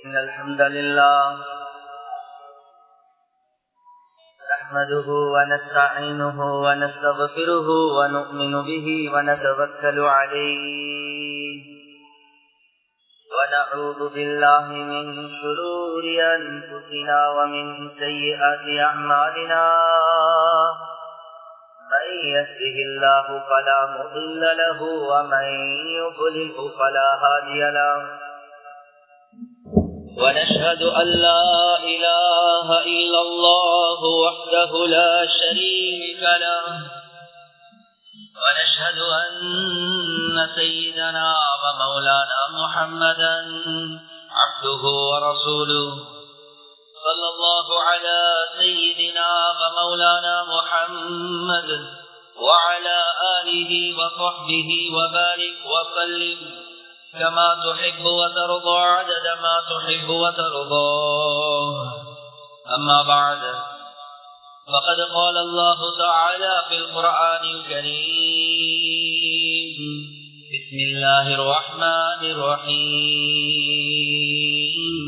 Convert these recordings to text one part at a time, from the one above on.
إن الحمد لله نحمده ونستعينه ونستغفره ونؤمن به ونتوكل عليه ونعوذ بالله من شرور أنفسنا ومن سيئات أعمالنا من يهده الله فلا مضل له ومن يضلله فلا هادي له ونشهد أن لا إله إلا الله وحده لا شريك له ونشهد أن سيدنا ومولانا محمدا عبده ورسوله صلى الله على سيدنا ومولانا محمد وعلى آله وصحبه وبارك وسلم كما تحب وترضى عدد ما تحب وترضى أما بعد فقد قال الله تعالى في القرآن الكريم بسم الله الرحمن الرحيم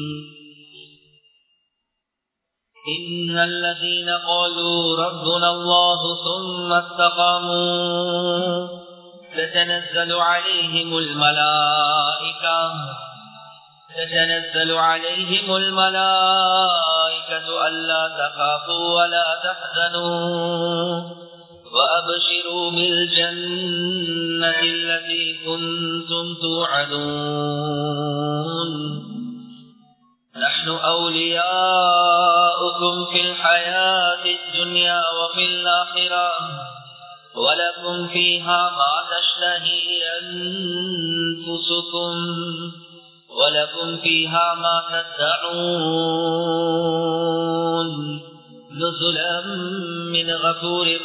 إن الذين قالوا ربنا الله ثم استقاموا تتنزل عليهم الملائكة تتنزل عليهم الملائكة ألا تخافوا ولا تحزنوا وأبشروا بالجنة التي كنتم توعدون نحن أولياؤكم في الحياة الدنيا وفي الآخرة ولكم فيها ما تشتهي أنفسكم ولكم فيها ما تدعون نزلا من غفور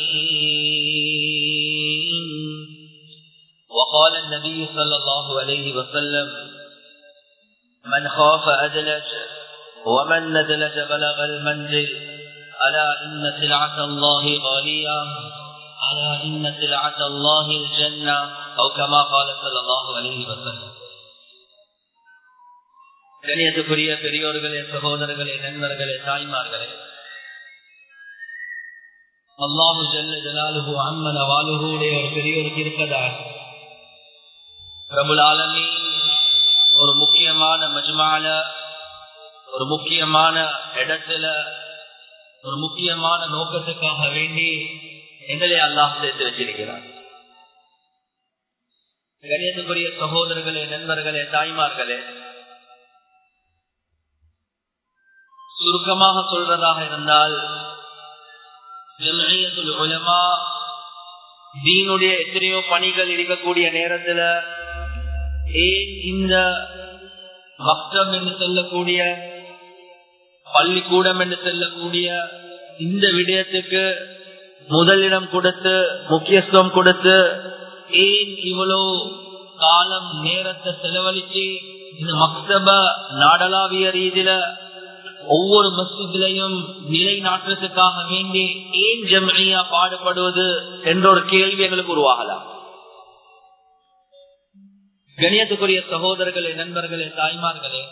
رحيم وقال النبي صلى الله عليه وسلم من خاف أدلج ومن ندلج بلغ المنزل ألا إن سلعة الله غالية ألا إن سلعة الله الجنة أو كما قال صلى الله عليه وسلم கணியத்துக்குரிய பெரியோர்களே சகோதரர்களே நண்பர்களே தாய்மார்களே அல்லாஹு ஜல்ல ஜலாலுஹு அம்மன வாலுஹுடைய ஒரு பெரியோருக்கு இருப்பதாக பிரபுல் ஆலமி ஒரு முக்கியமான மஜ்மால ஒரு முக்கியமான இடத்துல ஒரு முக்கியமான நோக்கத்துக்காக வேண்டி எங்களை அல்லாஹ் சேர்த்து வச்சிருக்கிறார் கணியத்துக்குரிய சகோதரர்களே நண்பர்களே தாய்மார்களே சுருக்கமாக சொல்றதாக இருந்தால் உலமா தீனுடைய எத்தனையோ பணிகள் இருக்கக்கூடிய நேரத்துல ஏன் இந்த பக்தம் என்று சொல்லக்கூடிய பள்ளிக்கூடம் என்று சொல்லக்கூடிய இந்த விடயத்துக்கு முதலிடம் கொடுத்து முக்கியத்துவம் கொடுத்து ஏன் இவ்வளவு காலம் நேரத்தை செலவழிச்சு இந்த மக்தப நாடளாவிய ரீதியில ஒவ்வொரு மசிதிலையும் நிலைநாட்டுறதுக்காக வேண்டி ஏன் ஜம்மையா பாடுபடுவது என்ற ஒரு கேள்வி எங்களுக்கு உருவாகலாம் கணியத்துக்குரிய சகோதரர்களே நண்பர்களே தாய்மார்களே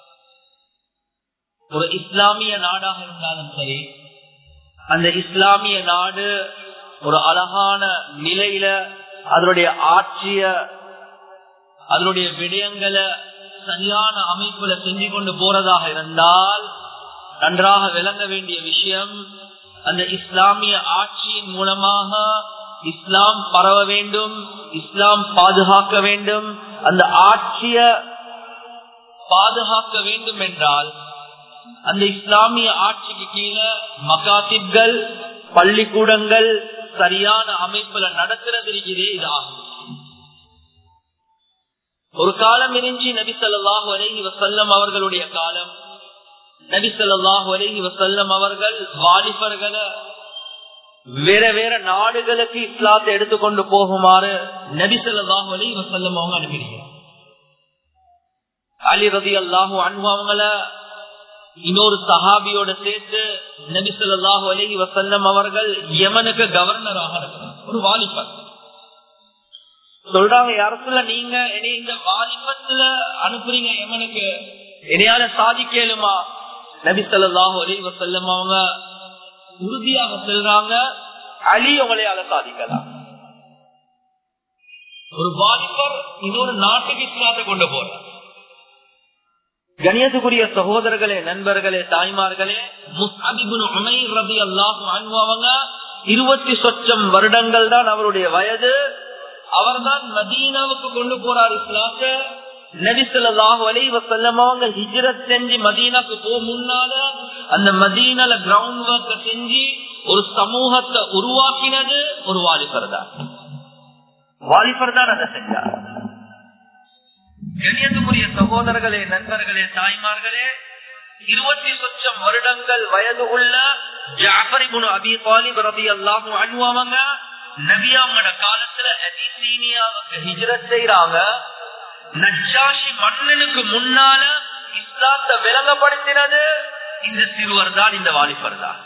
ஒரு இஸ்லாமிய நாடாக இருந்தாலும் சரி அந்த இஸ்லாமிய நாடு ஒரு அழகான நிலையில அதனுடைய ஆட்சிய அதனுடைய விடயங்களை சரியான அமைப்புல செஞ்சு கொண்டு போறதாக இருந்தால் நன்றாக விளங்க வேண்டிய விஷயம் அந்த இஸ்லாமிய ஆட்சியின் மூலமாக இஸ்லாம் பரவ வேண்டும் இஸ்லாம் பாதுகாக்க வேண்டும் அந்த ஆட்சிய பாதுகாக்க வேண்டும் என்றால் அந்த இஸ்லாமிய ஆட்சிக்கு கீழே மகாத்திப்கள் பள்ளிக்கூடங்கள் சரியான அமைப்புல நடக்கிறது இருக்கிறதே இதாகும் ஒரு காலம் இருந்துச்சு நபி சொல்லாஹு அலஹி வசல்லம் அவர்களுடைய காலம் நபி சொல்லாஹு அலஹி வசல்லம் அவர்கள் வாலிபர்களை வேற வேற நாடுகளுக்கு இஸ்லாத்தை எடுத்துக்கொண்டு போகுமாறு நபி சொல்லாஹு அலஹி வசல்லம் அவங்க அனுப்பிடுகிறார் அலி ரதி அல்லாஹூ அன்பு அவங்கள இன்னொரு சஹாபியோட சேர்த்து நபி சொல்லாஹு அலஹி வசல்லம் அவர்கள் யமனுக்கு கவர்னராக இருக்கிறார் ஒரு வாலிபர் சொல்றாங்க யாரத்துல நீங்க என்னை இந்த வாலிபத்துல அனுப்புறீங்க யமனுக்கு இடையால சாதிக்கலுமா நபி சொல்லாஹு அலி வசல்லம் அவங்க உறுதியாக செல்றாங்க அலி உங்களையால சாதிக்கலாம் ஒரு வாலிபர் இன்னொரு நாட்டுக்கு இஸ்லாத்தை கொண்டு போறார் கணியத்துக்குரிய சகோதரர்களே நண்பர்களே தாய்மார்களே ரபி அல்லாஹ் அவங்க இருபத்தி சொச்சம் வருடங்கள் தான் அவருடைய வயது அவர்தான் மதீனாவுக்கு கொண்டு போறார் இஸ்லாத்தை நபிசல்லாஹு அலைவ செல்லமாவங்க ஹிஜரத் செஞ்சு மதீனாக்கு போ முன்னால அந்த மதீனால கிரவுண்ட் ஒர்க் செஞ்சு ஒரு சமூகத்தை உருவாக்கினது ஒரு வாலிபர் தான் வாலிபர் தான் அதை செஞ்சார் கண்ணியத்துக்குரிய சகோதரர்களே நண்பர்களே தாய்மார்களே இருபத்தி சொச்சம் வருடங்கள் வயது உள்ள ஜாஃபரிபுனு அபி தாலிப் ரபி அல்லாஹு அனுபவங்க நபியாவோட காலத்துல அபிசீனியாவுக்கு ஹிஜரத் செய்யறாங்க நஜாஷி மன்னனுக்கு முன்னால இஸ்லாத்தை விளங்கப்படுத்தினது இந்த சிறுவர் தான் இந்த வாலிபர் தான்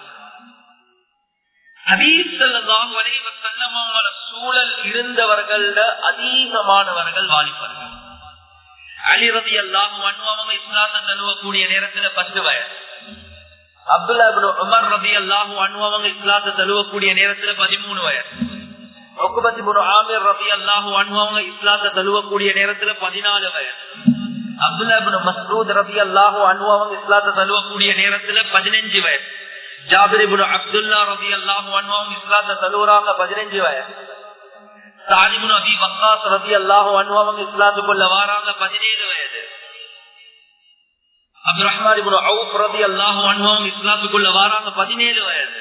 சூழல் இருந்தவர்கள் அதிகமானவர்கள் வாலிபர்கள் அலிரதி எல்லாம் அவங்க இஸ்லாத்தை தழுவக்கூடிய நேரத்துல பத்து வயசு அப்துல்லா உமர் ரபி அல்லாஹு அனுபவங்க இஸ்லாத்தை தழுவக்கூடிய நேரத்துல பதிமூணு வயசு ஆமிர் ரபி அல்லாஹு அனுபவங்க இஸ்லாத்தை தழுவக்கூடிய நேரத்துல பதினாலு வயசு அப்துல்லா மசூத் ரபி அல்லாஹு அனுபவங்க இஸ்லாத்தை தழுவக்கூடிய நேரத்துல பதினஞ்சு வயசு ஜாபிரிபுன் அப்துல்லா ரபி அல்லாஹு அனுபவங்க இஸ்லாத்தை தழுவுறாங்க பதினஞ்சு வயசு சாலிபுன் அபி வக்காஸ் ரபி அல்லாஹு அனுபவங்க இஸ்லாத்துக்குள்ள வாராங்க பதினேழு வயது அப்துல் ரஹ்மான் அவுப் ரபி அல்லாஹு அனுபவங்க இஸ்லாத்துக்குள்ள வாராங்க பதினேழு வயது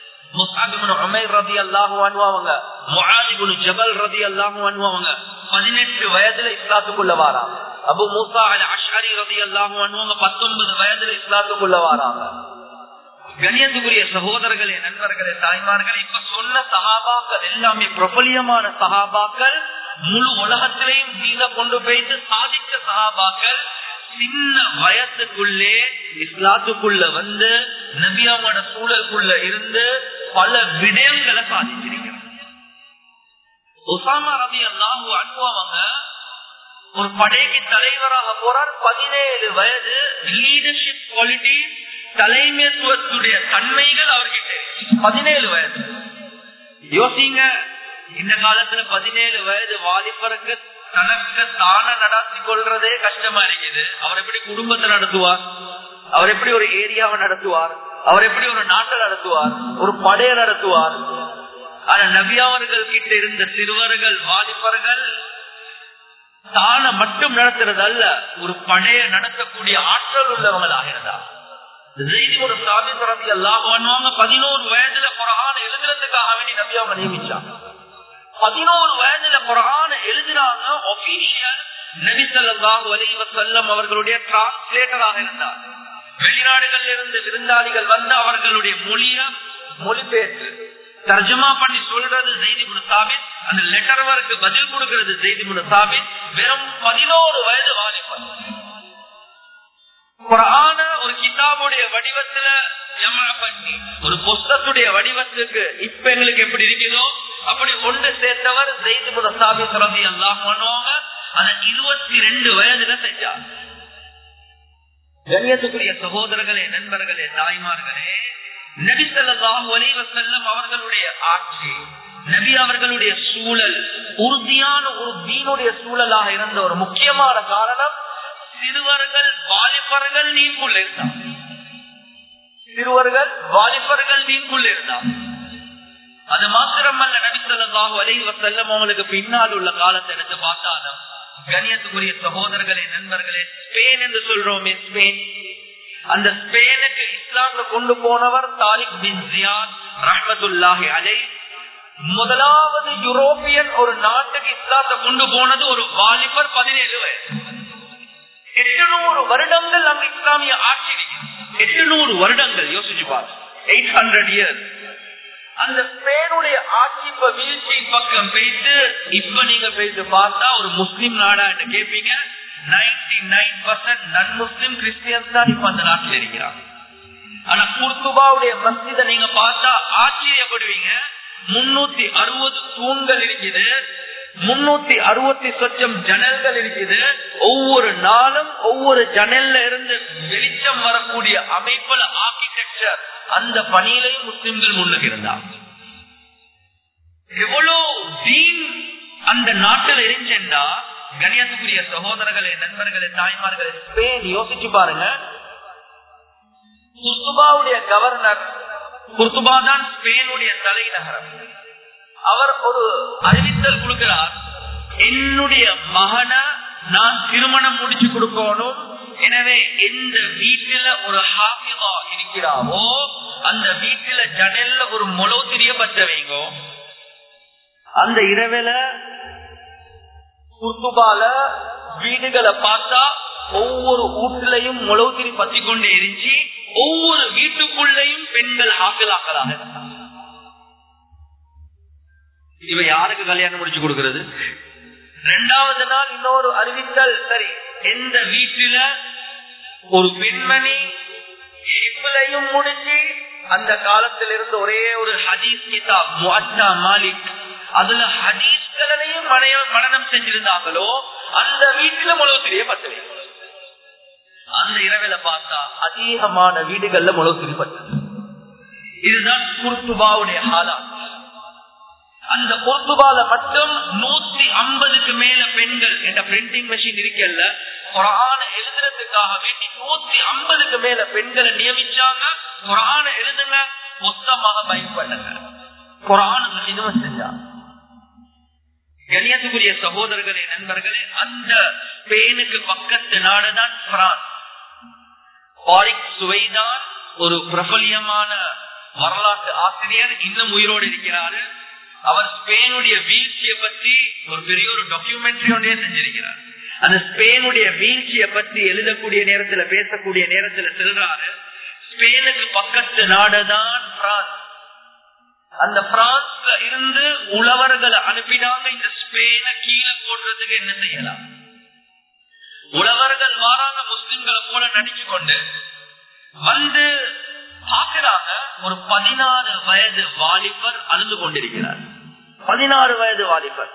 பதினெட்டு வயதுல இஸ்லாத்துக்குள்ள வாராங்க அபு மூசா அஷாரி ரதி அல்லாஹுவங்க பத்தொன்பது வயதுல இஸ்லாத்துக்குள்ள வாராங்க கணியத்துக்குரிய சகோதரர்களே நண்பர்களே தாய்மார்களே இப்ப சொன்ன சகாபாக்கள் எல்லாமே பிரபலியமான சகாபாக்கள் முழு உலகத்திலையும் கீழே கொண்டு போயிட்டு சாதிக்க சகாபாக்கள் சின்ன வயசுக்குள்ளே இஸ்லாத்துக்குள்ள வந்து நபியாவோட சூழலுக்குள்ள இருந்து பல விடயங்களை சாதிச்சிருக்கிறார் உசாமா ரவி அல்லாஹு அனுபவங்க ஒரு படைக்கு தலைவராக போறார் பதினேழு வயது லீடர்ஷிப் குவாலிட்டி தலைமைத்துவத்துடைய தன்மைகள் அவர்கிட்ட பதினேழு வயது யோசிங்க இந்த காலத்துல பதினேழு வயது வாலிபருக்கு தனக்கு தான நடத்தி கொள்றதே கஷ்டமா இருக்குது அவர் எப்படி குடும்பத்தை நடத்துவார் அவர் எப்படி ஒரு ஏரியாவை நடத்துவார் அவர் எப்படி ஒரு நாட்டை நடத்துவார் ஒரு படையை நடத்துவார் ஆனா நபியாவர்கள் கிட்ட இருந்த சிறுவர்கள் வாலிபர்கள் தான மட்டும் நடத்துறது அல்ல ஒரு படைய நடத்தக்கூடிய ஆற்றல் உள்ளவங்களாக இருந்தார் ஒரு சாபிபுரத்தி எல்லாம் பண்ணுவாங்க பதினோரு வயதுல குரான எழுதுறதுக்காக வேண்டி நபியாவை நியமிச்சாங்க பதினோரு வயதுல குரான எழுதுறாங்க ஒபிஷியல் நபிசல்லாஹு அலைவ செல்லம் அவர்களுடைய டிரான்ஸ்லேட்டராக இருந்தார் வெளிநாடுகளில் இருந்து விருந்தாளிகள் வந்து அவர்களுடைய மொழிய மொழிபெயர்த்து தர்ஜமா பண்ணி சொல்றது செய்தி முனசாபின் அந்த லெட்டர் வருக்கு பதில் கொடுக்கிறது செய்தி முனசாபின் வெறும் பதினோரு வயது வாலிபர் குரான ஒரு கிதாபுடைய வடிவத்துல ஜமா பண்ணி ஒரு புஸ்தத்துடைய வடிவத்துக்கு இப்ப எங்களுக்கு எப்படி இருக்குதோ அப்படி ஒன்று சேர்த்தவர் செய்தி முனசாபி சிறந்தி எல்லாம் பண்ணுவாங்க அதை இருபத்தி ரெண்டு வயதுல செஞ்சார் கண்ணியத்துக்குரிய சகோதரர்களே நண்பர்களே தாய்மார்களே நபிசல்லாஹு அலைவசல்லம் அவர்களுடைய ஆட்சி நபி அவர்களுடைய சூழல் உறுதியான ஒரு தீனுடைய சூழலாக இருந்த ஒரு முக்கியமான காரணம் சிறுவர்கள் வாலிபர்கள் நீக்குள்ள இருந்தார் சிறுவர்கள் வாலிபர்கள் நீக்குள்ள இருந்தார் அது மாத்திரமல்ல நபிசல்லாஹு அலைவசல்லம் அவங்களுக்கு பின்னால் உள்ள காலத்தை எடுத்து பார்த்தாலும் கணியத்துக்குரிய சகோதரர்களே நண்பர்களே ஸ்பெயின் என்று சொல்றோமே ஸ்பெயின் அந்த ஸ்பெயினுக்கு இஸ்லாம்ல கொண்டு போனவர் தாரிக் பின் ஜியாத் ரஹமத்துல்லாஹி அலை முதலாவது யூரோப்பியன் ஒரு நாட்டுக்கு இஸ்லாத்தை கொண்டு போனது ஒரு வாலிபர் பதினேழு வயசு எட்டுநூறு வருடங்கள் அங்கு இஸ்லாமிய ஆட்சி எட்டுநூறு வருடங்கள் யோசிச்சு பாரு எயிட் ஹண்ட்ரட் இயர்ஸ் அந்த ஸ்பெயினுடைய ஆட்சி இப்ப வீழ்ச்சி பக்கம் போயிட்டு இப்ப நீங்க போயிட்டு பார்த்தா ஒரு முஸ்லிம் நாடா கேட்பீங்க ninety nine percent non Muslim Christians தான் இப்ப அந்த நாட்டில் இருக்கிறாங்க ஆனா குர்துபாவுடைய மஸ்ஜித நீங்க பார்த்தா ஆச்சரியப்படுவீங்க முன்னூத்தி அறுபது தூண்கள் இருக்குது முன்னூத்தி அறுபத்தி சொச்சம் ஜன்னல்கள் இருக்குது ஒவ்வொரு நாளும் ஒவ்வொரு ஜன்னல்ல இருந்து வெளிச்சம் வரக்கூடிய அமைப்புல ஆர்கிடெக்சர் அந்த பணியிலையும் முஸ்லிம்கள் முன்னுக்கு இருந்தாங்க எவ்வளவு தீன் அந்த நாட்டில் இருந்துச்சா கணியத்துக்குரிய சகோதரர்களே நண்பர்களே தாய்மார்களே ஸ்பெயின் யோசிச்சு பாருங்க குர்துபாவுடைய கவர்னர் குர்துபா தான் ஸ்பெயினுடைய தலைநகரம் அவர் ஒரு அறிவித்தல் கொடுக்கிறார் என்னுடைய மகனை நான் திருமணம் முடிச்சு கொடுக்கணும் எனவே எந்த வீட்டில ஒரு ஹாஃபிதா இருக்கிறாவோ அந்த வீட்டில ஜனல்ல ஒரு முளவு தெரியப்பட்ட வைங்கோ அந்த இரவில குர்துபால வீடுகளை பார்த்தா ஒவ்வொரு வீட்டிலையும் முளவு திரி பத்தி கொண்டே இருந்துச்சு ஒவ்வொரு வீட்டுக்குள்ளேயும் பெண்கள் ஆக்கலாக்கலாக இருந்தாங்க இவ யாருக்கு கல்யாணம் முடிச்சு கொடுக்கிறது ரெண்டாவது நாள் இன்னொரு அறிவித்தல் சரி எந்த வீட்டில ஒரு பெண்மணி இப்பிலையும் முடிச்சு அந்த காலத்தில் இருந்து ஒரே ஒரு ஹதீஸ் கிதாப் முஅத்தா மாலிக் அதுல ஹதீஸ்களையும் மனநம் செஞ்சிருந்தாங்களோ அந்த வீட்டுல முழவு தெரியப்பட்டது அந்த இரவில பார்த்தா அதிகமான வீடுகள்ல முழவு தெரியப்பட்டது இதுதான் குர்துபாவுடைய ஹாலா அந்த பொறுத்துபால மட்டும் நூத்தி ஐம்பதுக்கு மேல பெண்கள் என்ற பிரிண்டிங் மெஷின் இருக்கல குரான எழுதுறதுக்காக வேண்டி நூத்தி ஐம்பதுக்கு மேல பெண்களை நியமிச்சாங்க குரான எழுதுங்க மொத்தமாக பயன்படுங்க குரான இதுவும் செஞ்சாங்க கணியத்துக்குரிய சகோதரர்களே நண்பர்களே அந்த பேனுக்கு பக்கத்து நாடுதான் பிரான்ஸ் பாரிக் சுவைதான் ஒரு பிரபலியமான வரலாற்று ஆசிரியர் இன்னும் உயிரோடு இருக்கிறாரு அவர் ஸ்பெயினுடைய வீழ்ச்சியை பற்றி ஒரு பெரிய ஒரு டாக்குமெண்ட்ரி ஒன்றே செஞ்சிருக்கிறார் அந்த ஸ்பெயினுடைய வீழ்ச்சியை பற்றி எழுதக்கூடிய நேரத்துல பேசக்கூடிய நேரத்துல செல்றாரு ஸ்பெயினுக்கு பக்கத்து நாடுதான் பிரான்ஸ் அந்த பிரான்ஸ்ல இருந்து உழவர்களை அனுப்பினாங்க இந்த ஸ்பெயினை கீழே போடுறதுக்கு என்ன செய்யலாம் உழவர்கள் வாராங்க முஸ்லிம்களை போல நடிச்சு கொண்டு வந்து பாக்குறாங்க ஒரு பதினாறு வயது வாலிபர் அழுது கொண்டிருக்கிறார் பதினாறு வயது வாலிபர்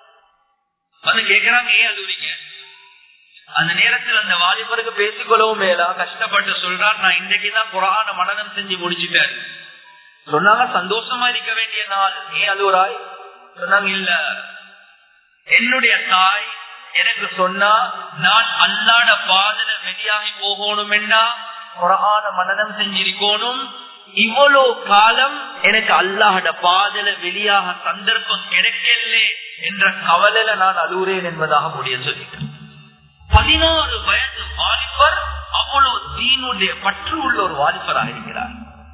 வந்து கேக்குறாங்க ஏன் அழுவுறீங்க அந்த நேரத்தில் அந்த வாலிபருக்கு பேசிக்கொள்ளவும் மேலா கஷ்டப்பட்டு சொல்றார் நான் இன்றைக்குதான் குரான மனநம் செஞ்சு முடிச்சுட்டேன் சொன்னாங்க சந்தோஷமா இருக்க வேண்டிய நாள் ஏன் அழுவுறாய் சொன்னாங்க இல்ல என்னுடைய தாய் எனக்கு சொன்னா நான் அல்லாட பாதல வெளியாகி போகணும் என்றா குரான மனநம் செஞ்சிருக்கணும் இவ்வளவு காலம் எனக்கு அல்லாஹட பாதல வெளியாக சந்தர்ப்பம் கிடைக்கல என்ற கவலையில நான் அழுகிறேன் என்பதாக முடிய சொல்லிட்டேன் பதினாறு வயது வாலிபர் அவ்வளவு தீனுடைய பற்று உள்ள ஒரு வாலிபராக இருக்கிறார்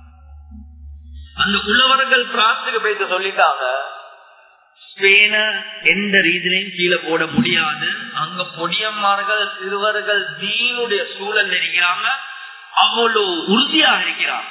அந்த உழவர்கள் பிரான்சுக்கு போயிட்டு சொல்லிட்டாங்க ஸ்பெயின எந்த ரீதியிலையும் கீழே போட முடியாது அங்க பொடியம்மார்கள் சிறுவர்கள் தீனுடைய சூழல் இருக்கிறாங்க அவ்வளவு உறுதியாக இருக்கிறாங்க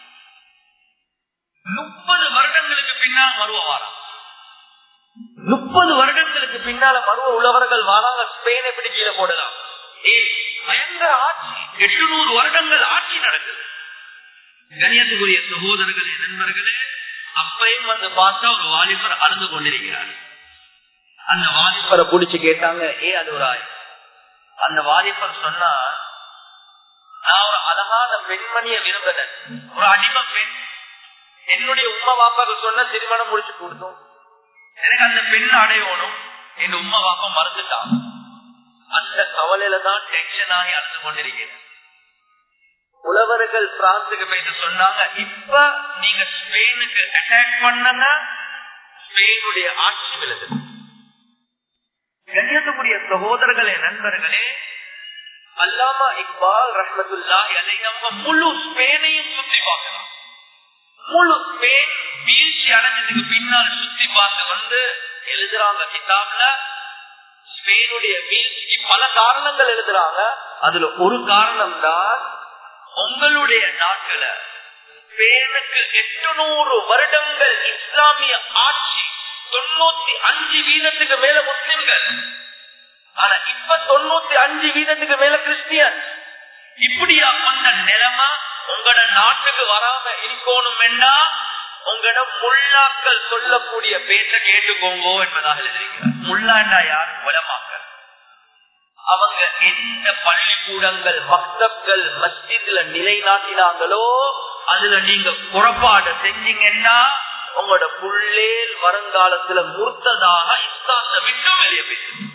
முப்பது வருடங்களுக்கு பின்னால் மருவ வாரம் முப்பது வருடங்களுக்கு பின்னால மருவ உழவர்கள் வாராங்க ஸ்பெயினை எப்படி கீழே போடலாம் ஏய் பயங்கர ஆட்சி எட்டுநூறு வருடங்கள் ஆட்சி நடக்குது கணியத்துக்குரிய சகோதரர்களே நண்பர்களே அப்பையும் வந்து பார்த்தா ஒரு வாலிபர் அழுந்து கொண்டிருக்கிறார் அந்த வாலிபரை பிடிச்சு கேட்டாங்க ஏ அது ஒரு ஆய் அந்த வாலிபர் சொன்னா நான் ஒரு அழகான பெண்மணிய விரும்பல ஒரு அடிமை பெண் என்னுடைய உமா பாப்பாக்கு சொன்ன திருமணம் முடிச்சு கொடுத்தோம் எனக்கு அந்த பெண் அடையணும் என் உமா பாப்பா மறந்துட்டான் அந்த கவலையில தான் டென்ஷன் ஆகி அழுது கொண்டிருக்கிறேன் உழவர்கள் பிரான்சுக்கு போயிட்டு சொன்னாங்க இப்ப நீங்க ஸ்பெயினுக்கு அட்டாக் பண்ணனா ஸ்பெயினுடைய ஆட்சி விழுது கண்ணியத்துக்குரிய சகோதரர்களே நண்பர்களே அல்லாமா இக்பால் ரஹமத்துல்லா அவங்க முழு ஸ்பெயினையும் சுத்தி பார்க்கலாம் முழு ஸ்பெயின் வீழ்ச்சி அடைஞ்சதுக்கு பின்னால் சுத்தி பார்த்து வந்து எழுதுறாங்க கிதாப்ல ஸ்பெயினுடைய வீழ்ச்சிக்கு பல காரணங்கள் எழுதுறாங்க அதுல ஒரு காரணம் தான் உங்களுடைய நாட்டுல பேனுக்கு எட்டுநூறு வருடங்கள் இஸ்லாமிய ஆட்சி தொண்ணூத்தி அஞ்சு வீதத்துக்கு மேல முஸ்லிம்கள் ஆனா இப்ப தொண்ணூத்தி அஞ்சு வீதத்துக்கு மேல கிறிஸ்டியன் இப்படியா கொண்ட நிலைமை உங்களோட நாட்டுக்கு வராம இருக்கணும் வேண்டா உங்களிடம் முல்லாக்கள் சொல்லக்கூடிய பேச்ச கேட்டுக்கோங்கோ என்பதாக எழுதியிருக்கிறார் முல்லாண்டா யார் உலமாக்கள் அவங்க எந்த பள்ளிக்கூடங்கள் மக்தப்கள் மஸ்ஜித்ல நிலைநாட்டினாங்களோ அதுல நீங்க புறப்பாடு செஞ்சீங்கன்னா உங்களோட புள்ளேல் வருங்காலத்துல முர்த்ததாக இஸ்லாத்தை விட்டு வெளியே பேசும்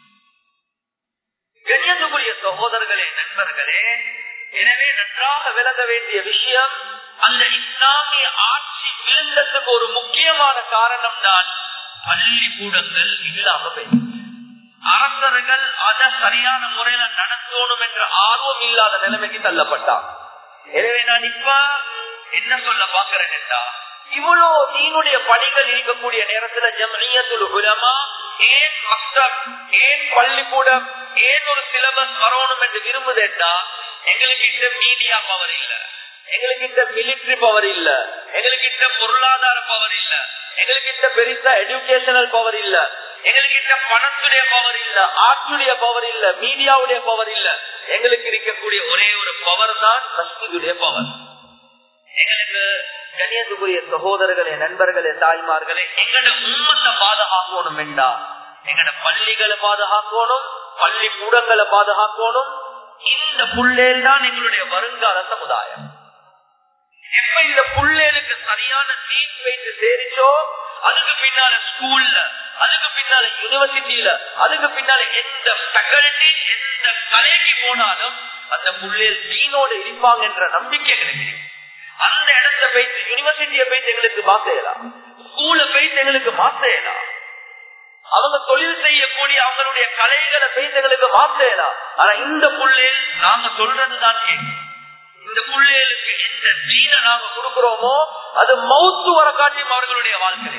கண்ணியத்துக்குரிய சகோதரர்களே நண்பர்களே எனவே நன்றாக விளங்க வேண்டிய விஷயம் அந்த இஸ்லாமிய ஆட்சி விழுந்ததுக்கு ஒரு முக்கியமான காரணம் தான் பள்ளிக்கூடங்கள் இல்லாம போயிடுச்சு அரசர்கள் அதை சரியான முறையில நடத்தணும் என்ற ஆர்வம் இல்லாத நிலைமைக்கு தள்ளப்பட்டான் எனவே நான் இப்ப என்ன சொல்ல பாக்குறேன் என்றா இவ்வளவு நீனுடைய பணிகள் இருக்கக்கூடிய நேரத்துல ஜம்மியத்துல் உலமா ஏன் மக்தப் ஏன் பள்ளிக்கூடம் ஏன் ஒரு சிலபஸ் வரணும் என்று விரும்புதேண்டா எங்களுக்கு இந்த மீடியா பவர் இல்ல எங்களுக்கு இந்த மிலிட்டரி பவர் இல்ல எங்களுக்கு இந்த பொருளாதார பவர் இல்ல எங்களுக்கு இந்த பெருசா எஜுகேஷனல் பவர் இல்ல எங்களுக்கு இந்த பணத்துடைய பவர் இல்ல ஆட்சியுடைய பவர் இல்ல மீடியாவுடைய பவர் இல்ல எங்களுக்கு இருக்கக்கூடிய ஒரே ஒரு பவர் தான் மஸ்ஜிதுடைய பவர் எங்களுக்கு கணியத்துக்குரிய சகோதரர்களே நண்பர்களே தாய்மார்களே எங்கட உண்மத்தை பாதுகாக்கணும் என்றா எங்கட பள்ளிகளை பாதுகாக்கணும் பள்ளி கூடங்களை பாதுகாக்கணும் இந்த புள்ளேல் தான் எங்களுடைய வருங்கால சமுதாயம் எப்ப இந்த புள்ளேலுக்கு சரியான நீட் வைத்து சேரிச்சோ அதுக்கு பின்னால ஸ்கூல்ல அதுக்கு பின்னால யூனிவர்சிட்டியில அதுக்கு பின்னால எந்த ஃபேக்கல்டி எந்த கலைக்கு போனாலும் அந்த புள்ளேல் தீனோடு இருப்பாங்க என்ற நம்பிக்கை எங்களுக்கு அந்த இடத்துல போயிட்டு யூனிவர்சிட்டியை போயிட்டு எங்களுக்கு மாத்தலாம் ஸ்கூல போயிட்டு எங்களுக்கு மாத்தலாம் அவங்க தொழில் செய்யக்கூடிய அவங்களுடைய கலைகளை போயிட்டு எங்களுக்கு மாத்தலாம் ஆனா இந்த புள்ளேல் நாங்க சொல்றதுதான் இந்த புள்ளேலுக்கு எந்த தீன நாங்க கொடுக்கிறோமோ அது மௌத்து வர காட்டியும் அவர்களுடைய வாழ்க்கை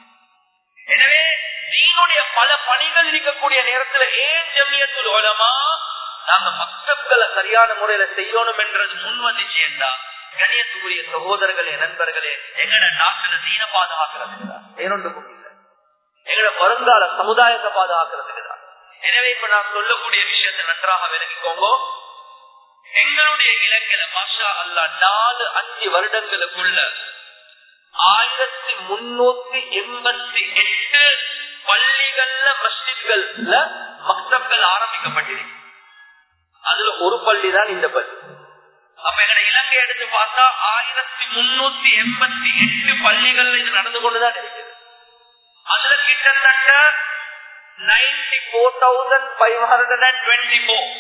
எனவே தீனுடைய பல பணிகள் இருக்கக்கூடிய நேரத்துல ஏன் ஜமியத்துல் ஓலமா நாங்க மக்தப்களை சரியான முறையில செய்யணும் என்றது முன்வந்துச்சு என்றா கணியத்துக்குரிய சகோதரர்களே நண்பர்களே எங்கட நாட்டுல தீன பாதுகாக்கிறதுக்கு வேறொன்றுக்கும் இல்லை எங்கட வருங்கால சமுதாயத்தை பாதுகாக்கிறதுக்கு தான் எனவே இப்ப நான் சொல்லக்கூடிய விஷயத்தை நன்றாக விளங்கிக்கோங்க எங்களுடைய இலக்கில மாஷா அல்லா நாலு அஞ்சு வருடங்களுக்குள்ள ஆயிரத்தி முன்னூத்தி எண்பத்தி எட்டு பள்ளிகள்ல மஸ்ஜித்கள்ல மக்தப்கள் ஆரம்பிக்கப்பட்டிருக்கு அதுல ஒரு பள்ளி தான் இந்த பள்ளி அப்ப எங்க இலங்கை எடுத்து பார்த்தா ஆயிரத்தி முன்னூத்தி எண்பத்தி எட்டு பள்ளிகள்ல இது நடந்து கொண்டுதான் இருக்குது அதுல கிட்டத்தட்ட ninety four thousand five hundred and twenty four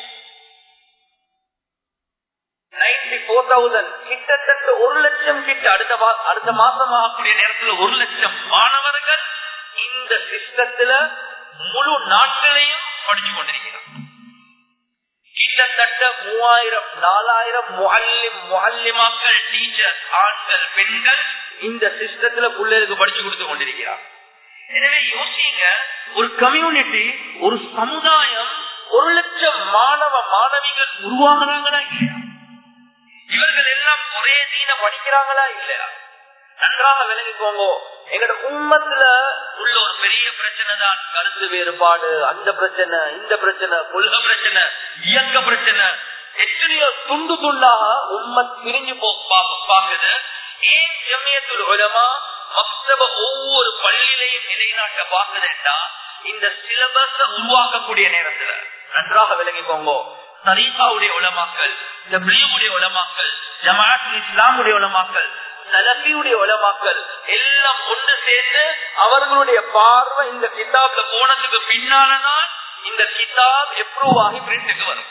ninety four thousand கிட்டத்தட்ட ஒரு லட்சம் கிட்ட அடுத்த அடுத்த மாசம் ஆகக்கூடிய நேரத்துல ஒரு லட்சம் மாணவர்கள் இந்த சிஸ்டத்துல முழு நாட்டிலையும் படிச்சு கொண்டிருக்கிறார் கிட்டத்தட்ட மூவாயிரம் நாலாயிரம் முஹல்லிம் முஹல்லிமாக்கள் டீச்சர் ஆண்கள் பெண்கள் இந்த சிஸ்டத்துல பிள்ளைகளுக்கு படிச்சு கொடுத்து கொண்டிருக்கிறார் எனவே யோசிங்க ஒரு கம்யூனிட்டி ஒரு சமுதாயம் ஒரு லட்சம் மாணவ மாணவிகள் உருவாகிறாங்களா இல்லையா இவர்கள் எல்லாம் ஒரே தீன படிக்கிறாங்களா இல்லையா நன்றாக விளங்கிக்கோங்க எங்கட உண்மத்துல உள்ள ஒரு பெரிய பிரச்சனை தான் கருத்து வேறுபாடு அந்த பிரச்சனை இந்த பிரச்சனை கொள்கை பிரச்சனை இயக்க பிரச்சனை எத்தனையோ துண்டு துண்டாக உண்மை பிரிஞ்சு பாக்குது ஏன் ஜமியத்துல் உலமா மக்தப ஒவ்வொரு பள்ளியிலையும் நிலைநாட்ட பாக்குதுன்னா இந்த சிலபஸ உருவாக்கக்கூடிய நேரத்துல நன்றாக விளங்கிக்கோங்க சரீஃபாவுடைய உலமாக்கள் தப்லீகுடைய உலமாக்கள் ஜமாத் இஸ்லாமுடைய உலமாக்கள் சலபியுடைய உலமாக்கள் எல்லாம் ஒன்று சேர்ந்து அவர்களுடைய பார்வை இந்த கிதாப்ல போனதுக்கு பின்னாலதான் இந்த கிதாப் எப்ரூவ் ஆகி பிரிண்ட்டுக்கு வரும்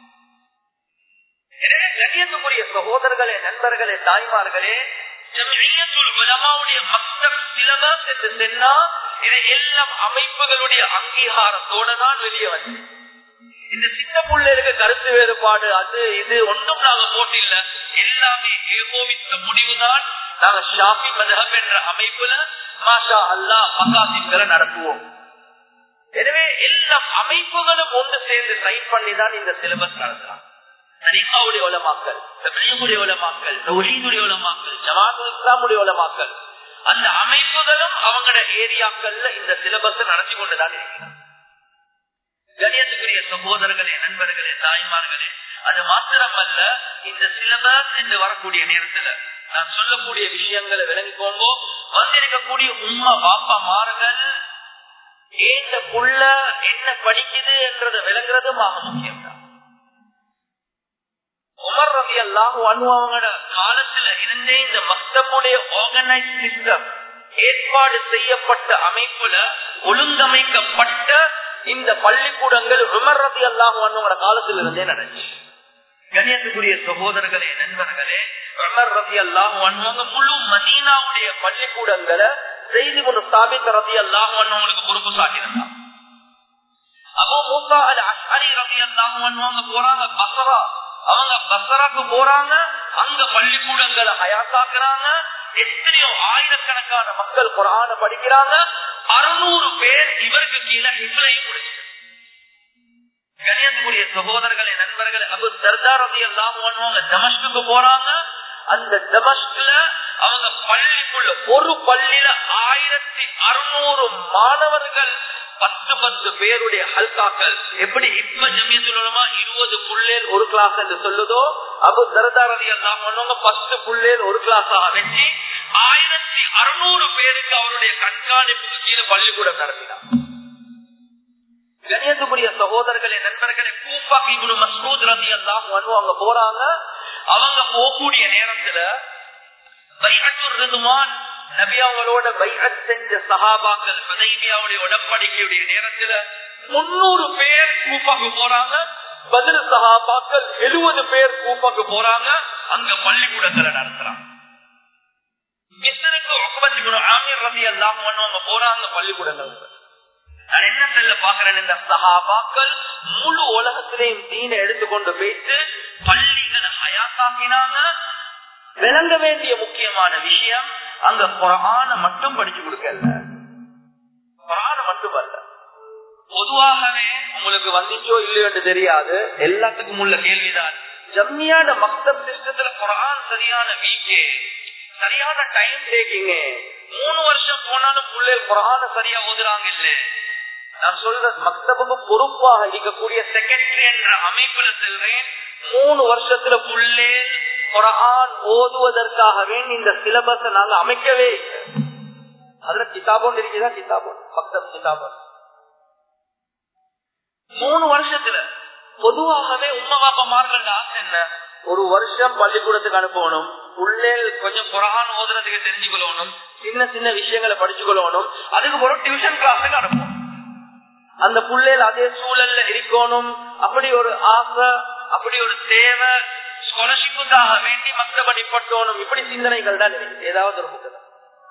எனவே கண்ணியத்துக்குரிய சகோதரர்களே நண்பர்களே தாய்மார்களே உலமாவுடைய மக்தப் சிலபஸ் என்று சொன்னா இதை எல்லாம் அமைப்புகளுடைய அங்கீகாரத்தோட தான் வெளியே வந்து இந்த சின்ன பிள்ளைகளுக்கு கருத்து வேறுபாடு அது இது ஒன்றும் நாங்க போட்டில்ல எல்லாமே ஏகோபித்த முடிவுதான் நாங்க ஷாஃபி மதஹப் என்ற அமைப்புல மாஷா அல்லா மகாசிம்களை நடத்துவோம் எனவே எல்லா அமைப்புகளும் ஒன்று சேர்ந்து சைன் பண்ணி தான் இந்த சிலபஸ் நடத்தலாம் சரிகாவுடைய உலமாக்கல் தபிலீகுடைய உலமாக்கல் நௌலீதுடைய உலமாக்கல் ஜமாத்துல் இஸ்லாமுடைய உலமாக்கல் அந்த அமைப்புகளும் அவங்களோட ஏரியாக்கள்ல இந்த சிலபஸ் நடத்தி கொண்டுதான் இருக்கிறார் கணியத்துக்குரிய சகோதரர்களே நண்பர்களே தாய்மார்களே அது மாத்திரமல்ல இந்த சிலபஸ் என்று வரக்கூடிய நேரத்துல நான் சொல்லக்கூடிய விஷயங்களை விளங்கிக்கோங்க வந்திருக்கக்கூடிய உம்மா பாப்பா மாறுகள் ஏந்த புள்ள என்ன படிக்குது என்றதை விளங்குறதும் ஆக முக்கியம் தான் உமர் ரவி அல்லாஹு அவங்களோட காலத்துல இருந்தே இந்த மக்தபுடைய ஆர்கனைஸ் சிஸ்டம் ஏற்பாடு செய்யப்பட்ட அமைப்புல ஒழுங்கமைக்கப்பட்ட இந்த பள்ளிக்கூடங்கள் உமர் ரவி அல்லாஹு அவங்களோட காலத்துல இருந்தே நடந்துச்சு கணியத்துக்குரிய சகோதரர்களே நண்பர்களே உமர் ரவி அல்லாஹு அவங்க முழு மதீனாவுடைய பள்ளிக்கூடங்களை செய்தி கொண்டு ஸ்தாபித்த ரவி அல்லாஹு அவங்களுக்கு பொறுப்பு சாட்டியிருந்தாங்க அப்போ மூசா அல் அஷரி ரவி அல்லாஹு அவங்க போறாங்க பசரா அவங்க பசராக்கு போறாங்க அங்க பள்ளிக்கூடங்களை ஹயாத்தாக்குறாங்க எத்தனையோ ஆயிரக்கணக்கான மக்கள் குரான படிக்கிறாங்க அறுநூறு பேர் இவருக்கு கீழே ஹிஸ்லையும் முடிச்சு கணியத்துக்குரிய சகோதரர்களே நண்பர்கள் அபு சர்தார் ரவி எல்லாம் பண்ணுவாங்க தமஸ்குக்கு போறாங்க அந்த தமஸ்குல அவங்க பள்ளிக்குள்ள ஒரு பள்ளியில ஆயிரத்தி அறுநூறு மாணவர்கள் பத்து பத்து பேருடைய ஹல்காக்கள் எப்படி இப்ப ஜமிய சொல்லணுமா இருபது புள்ளேல் ஒரு கிளாஸ் என்று சொல்லுதோ அபு தரதாரதி எல்லாம் பண்ணுவாங்க பத்து புள்ளேல் ஒரு கிளாஸ் வச்சு ஆயிரத்தி அறுநூறு பேருக்கு அவருடைய கண்காணிப்புக்கு கீழே பள்ளிக்கூடம் நடத்தினார் கணியத்துக்குரிய சகோதரர்களே நண்பர்களே கூப்பா இவனு மசூத் ரதி எல்லாம் அங்க போறாங்க அவங்க போகக்கூடிய நேரத்துல ருதுமான் நபி அவங்களோட பைஅத் செஞ்ச சஹாபாக்கள் ஹுதைபியாவுடைய உடன்படிக்கையுடைய நேரத்துல முன்னூறு பேர் கூப்பாக்கு போறாங்க பதில் சஹாபாக்கள் எழுபது பேர் கூப்பாக்கு போறாங்க அங்க பள்ளிக்கூடத்துல நடத்துறாங்க மிஸ்ருக்கு உக்பத் ஆமீர் ரதி எல்லாம் அவங்க போறாங்க பள்ளிக்கூடங்கள் நான் என்ன சொல்ல பாக்குறேன் இந்த சஹாபாக்கள் முழு உலகத்திலையும் தீனை எடுத்துக்கொண்டு போயிட்டு பள்ளிகளை ஹயாத்தாக்கினாங்க விளங்க வேண்டிய முக்கியமான விஷயம் அங்க குரான மட்டும் படிச்சு கொடுக்கல குரான மட்டும் அல்ல பொதுவாகவே உங்களுக்கு வந்துச்சோ இல்லையோ என்று தெரியாது எல்லாத்துக்கும் உள்ள கேள்விதான் ஜம்மியான மக்தப் சிஸ்டத்துல குரான் சரியான வீக்கே சரியான டைம் டேக்கிங்க மூணு வருஷம் போனாலும் பிள்ளைகள் குரான சரியா ஓதுறாங்க இல்ல நான் சொல்ற மக்தபுக்கு பொறுப்பாக இருக்கக்கூடிய செக்ரட்டரி என்ற அமைப்புல செல்றேன் மூணு வருஷத்துல புள்ளே குரான் ஓதுவதற்காக வேண்டி இந்த சிலபஸ் நாங்க அமைக்கவே அதுல கிதாபோன் இருக்குதா கிதாபோன் மக்தப் கிதாபோன் மூணு வருஷத்துல பொதுவாகவே உண்மை பாப்பமார்கள் ஆசை என்ன ஒரு வருஷம் பள்ளிக்கூடத்துக்கு அனுப்பணும் உள்ளேல் கொஞ்சம் குரான் ஓதுறதுக்கு தெரிஞ்சுக்கொள்ளணும் சின்ன சின்ன விஷயங்களை படிச்சுக்கொள்ளணும் அதுக்கு பிறகு டியூஷன் கிளாஸுக்கு அனுப்பணும் அந்த புள்ளையில் அதே சூழல்ல இருக்கணும் அப்படி ஒரு ஆசை அப்படி ஒரு தேவை ஸ்காலர்ஷிப்புக்காக வேண்டி மற்றபடி பட்டோனும் இப்படி சிந்தனைகள் தான் இருக்கு ஏதாவது ஒரு புத்தகம்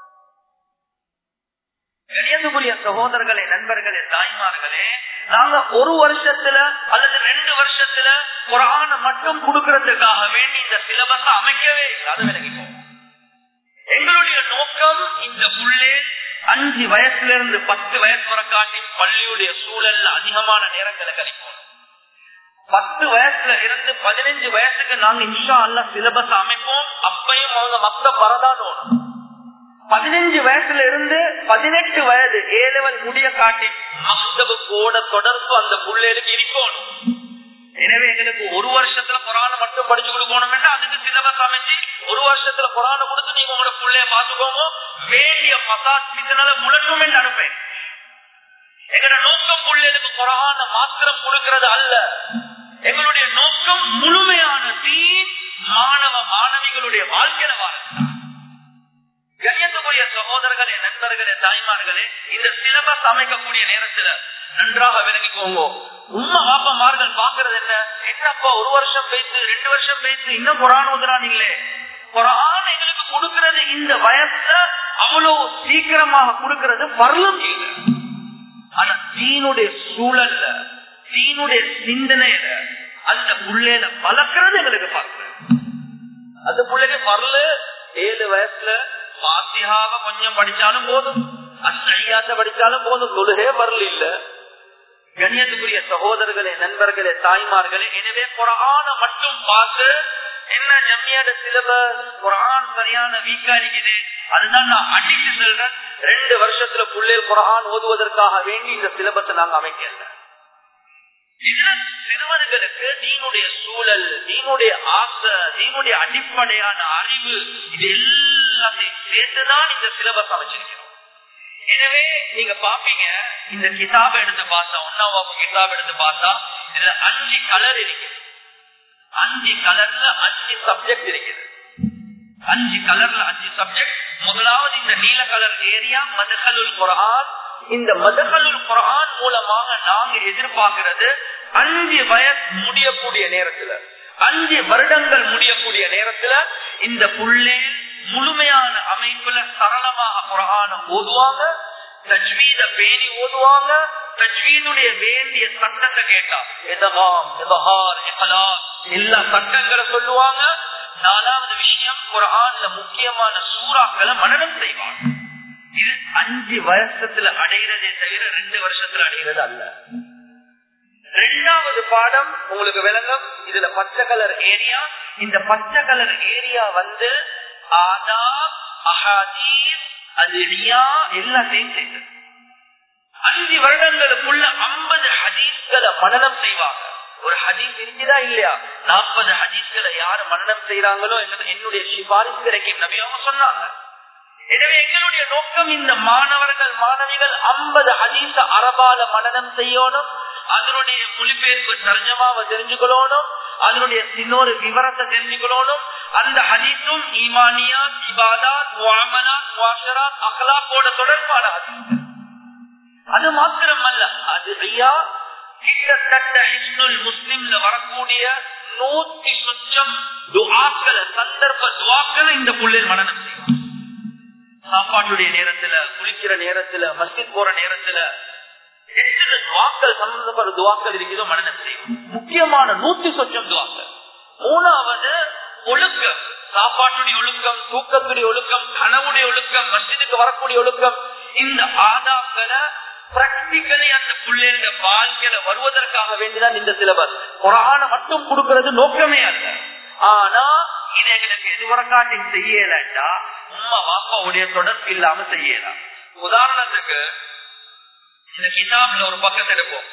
கணியத்துக்குரிய சகோதரர்களே நண்பர்களே தாய்மார்களே நாங்க ஒரு வருஷத்துல அல்லது ரெண்டு வருஷத்துல குரான மட்டும் கொடுக்கறதுக்காக வேண்டி இந்த சிலபஸ் அமைக்கவே இல்லை அது விலகிப்போம் எங்களுடைய நோக்கம் இந்த புள்ளே அஞ்சு வயசுல இருந்து பத்து வயசு வரை காட்டி பள்ளியுடைய சூழல்ல அதிகமான நேரங்களை கழிப்போம் பத்து வயசுல இருந்து பதினஞ்சு வயசுக்கு நாங்க இன்ஷா அல்ல சிலபஸ் அமைப்போம் அப்பையும் அவங்க மத்த வரதான் பதினஞ்சு வயசுல இருந்து பதினெட்டு வயது ஏழவன் முடிய காட்டி மக்தபு கூட தொடர்பு அந்த புள்ளைகளுக்கு இருக்கணும் எனவே எங்களுக்கு ஒரு வருஷத்துல குரான மட்டும் படிச்சு கொடுக்கணும் அதுக்கு சிலபஸ் அமைச்சு ஒரு வருஷத்துல குரான கொடுத்து நீங்க உங்களோட பிள்ளைய பாத்துக்கோங்க வேண்டிய மசாஜ் சித்தனால முழட்டும் என்று அனுப்பேன் எங்களோட நோக்கம் பிள்ளைகளுக்கு குரான மாத்திரம் கொடுக்கிறது அல்ல எங்களுடைய நோக்கம் முழுமையான தீன் மாணவ மாணவிகளுடைய வாழ்க்கையில வாழ்க்கை கண்ணியத்துக்குரிய சகோதரர்களே நண்பர்களே தாய்மார்களே இந்த சிலபஸ் அமைக்கக்கூடிய நேரத்துல நன்றாக விளங்கிக்கோங்க உண்மை வாப்பமார்கள் பாக்குறது என்ன என்னப்பா ஒரு வருஷம் பேசு ரெண்டு வருஷம் பேசு இன்னும் குரான் உதறானீங்களே குரான் எங்களுக்கு கொடுக்கிறது இந்த வயசுல அவ்வளவு சீக்கிரமாக கொடுக்கிறது பரலும் இல்லை ஆனா தீனுடைய சூழல்ல தீனுடைய சிந்தனையில அந்த புள்ளையில வளர்க்கறது எங்களுக்கு பார்க்கிறேன் அந்த பிள்ளைக்கு பரல ஏழு வயசுல பாத்தியாவ கொஞ்சம் படிச்சாலும் போதும் அஷ்டையாத்த படிச்சாலும் போதும் தொழுகே வரல இல்ல கணியத்துக்குரிய சகோதரர்களே நண்பர்களே தாய்மார்களே எனவே குரான மட்டும் பார்த்து என்ன ஜம்மியோட சிலபஸ் குரான் சரியான வீக்கா இருக்குது அதுதான் நான் அடித்து சொல்றேன் ரெண்டு வருஷத்துல புள்ளே குரான் ஓதுவதற்காக வேண்டி இந்த சிலபஸை நாங்க அமைக்கல இதுல சிறுவர்களுக்கு நீனுடைய சூழல் நீனுடைய ஆசை நீனுடைய அடிப்படையான அறிவு இது எல்லாத்தையும் சேர்த்துதான் இந்த சிலபஸ் அமைச்சிருக்கிறோம் எனவே நீங்க பாப்பீங்க இந்த கிதாப எடுத்து பார்த்தா ஒன்னாவது கிதாப் எடுத்து பார்த்தா இதுல அஞ்சு கலர் இருக்குது அஞ்சு கலர்ல அஞ்சு சப்ஜெக்ட் இருக்குது அஞ்சு கலர்ல அஞ்சு சப்ஜெக்ட் முதலாவது இந்த நீல கலர் ஏரியா மதுகலுல் குரான் இந்த மதுகலுல் குரான் மூலமாக நாங்க எதிர்பார்க்கிறது அஞ்சு வயசு முடியக்கூடிய நேரத்துல அஞ்சு வருடங்கள் முடியக்கூடிய நேரத்துல இந்த புள்ளே முழுமையான அமைப்புல சரளமாக குரான ஓதுவாங்க தஜ்வீத பேணி ஓதுவாங்க தஜ்வீதுடைய வேண்டிய சட்டத்தை கேட்டா எதகாம் எதஹார் எஹலாஸ் எல்லா சட்டங்களை சொல்லுவாங்க நாலாவது விஷயம் குரான்ல முக்கியமான சூறாக்களை மனநம் செய்வாங்க இது அஞ்சு வருஷத்துல அடைகிறதே தவிர ரெண்டு வருஷத்துல அடைகிறது அல்ல ரெண்டாவது பாடம் உங்களுக்கு விளங்கும் இதுல பச்சை கலர் ஏரியா இந்த பச்சை கலர் ஏரியா வந்து ஆதா அஹாதீஸ் அதிரியா எல்லாத்தையும் சேர்த்து அஞ்சு வருடங்களுக்குள்ள ஐம்பது ஹதீஸ்களை மனநம் செய்வாங்க ஒரு ஹதீஸ் இருக்குதா இல்லையா நாற்பது ஹதீஸ்களை யாரு மனநம் செய்யறாங்களோ என்னுடைய சிபாரிசு கிடைக்கும் நபி அவங்க சொன்னாங்க எனவே எங்களுடைய நோக்கம் இந்த மாணவர்கள் மாணவிகள் ஐம்பது ஹதீச அரபால மனநம் செய்யணும் அதனுடைய மொழிபெயர்ப்பு தர்ஜமாவை தெரிஞ்சுக்கணும் அதனுடைய இன்னொரு விவரத்தை தெரிஞ்சுக்கணும் அந்த ஹதீஸும் ஈமானியா இபாதா முவாமலா முவாஷரா அகலாக்கோட தொடர்பான ஹதீஸ் அது மாத்திரம் அல்ல அது ஐயா கிட்டத்தட்ட இஸ்னுல் முஸ்லிம்ல வரக்கூடிய நூத்தி சொச்சம் துவாக்களை சந்தர்ப்ப துவாக்களை இந்த புள்ளில் மனநம் செய்யும் சாப்பாட்டுடைய நேரத்துல குளிக்கிற நேரத்துல மஸ்ஜித் போற நேரத்துல எத்தனை துவாக்கள் சம்பந்தப்பட்ட துவாக்கள் இருக்குதோ மனநம் செய்யும் முக்கியமான நூத்தி சொச்சம் துவாக்கள் மூணாவது ஒழுக்கம் சாப்பாட்டுடைய ஒழுக்கம் தூக்கத்துடைய ஒழுக்கம் கனவுடைய ஒழுக்கம் மஸ்ஜிதுக்கு வரக்கூடிய ஒழுக்கம் இந்த ஆதாக்களை பிராக்டிக்கலி அந்த பிள்ளைங்க வாழ்க்கையில வருவதற்காக வேண்டிதான் இந்த சிலபஸ் குரான மட்டும் கொடுக்கறது நோக்கமே அல்ல ஆனா இது எங்களுக்கு எதுவரக்காட்டி செய்யலண்டா உம்மா வாப்பாவுடைய தொடர்பு இல்லாம செய்யலாம் உதாரணத்துக்கு இந்த கிதாப்ல ஒரு பக்கத்தை எடுப்போம்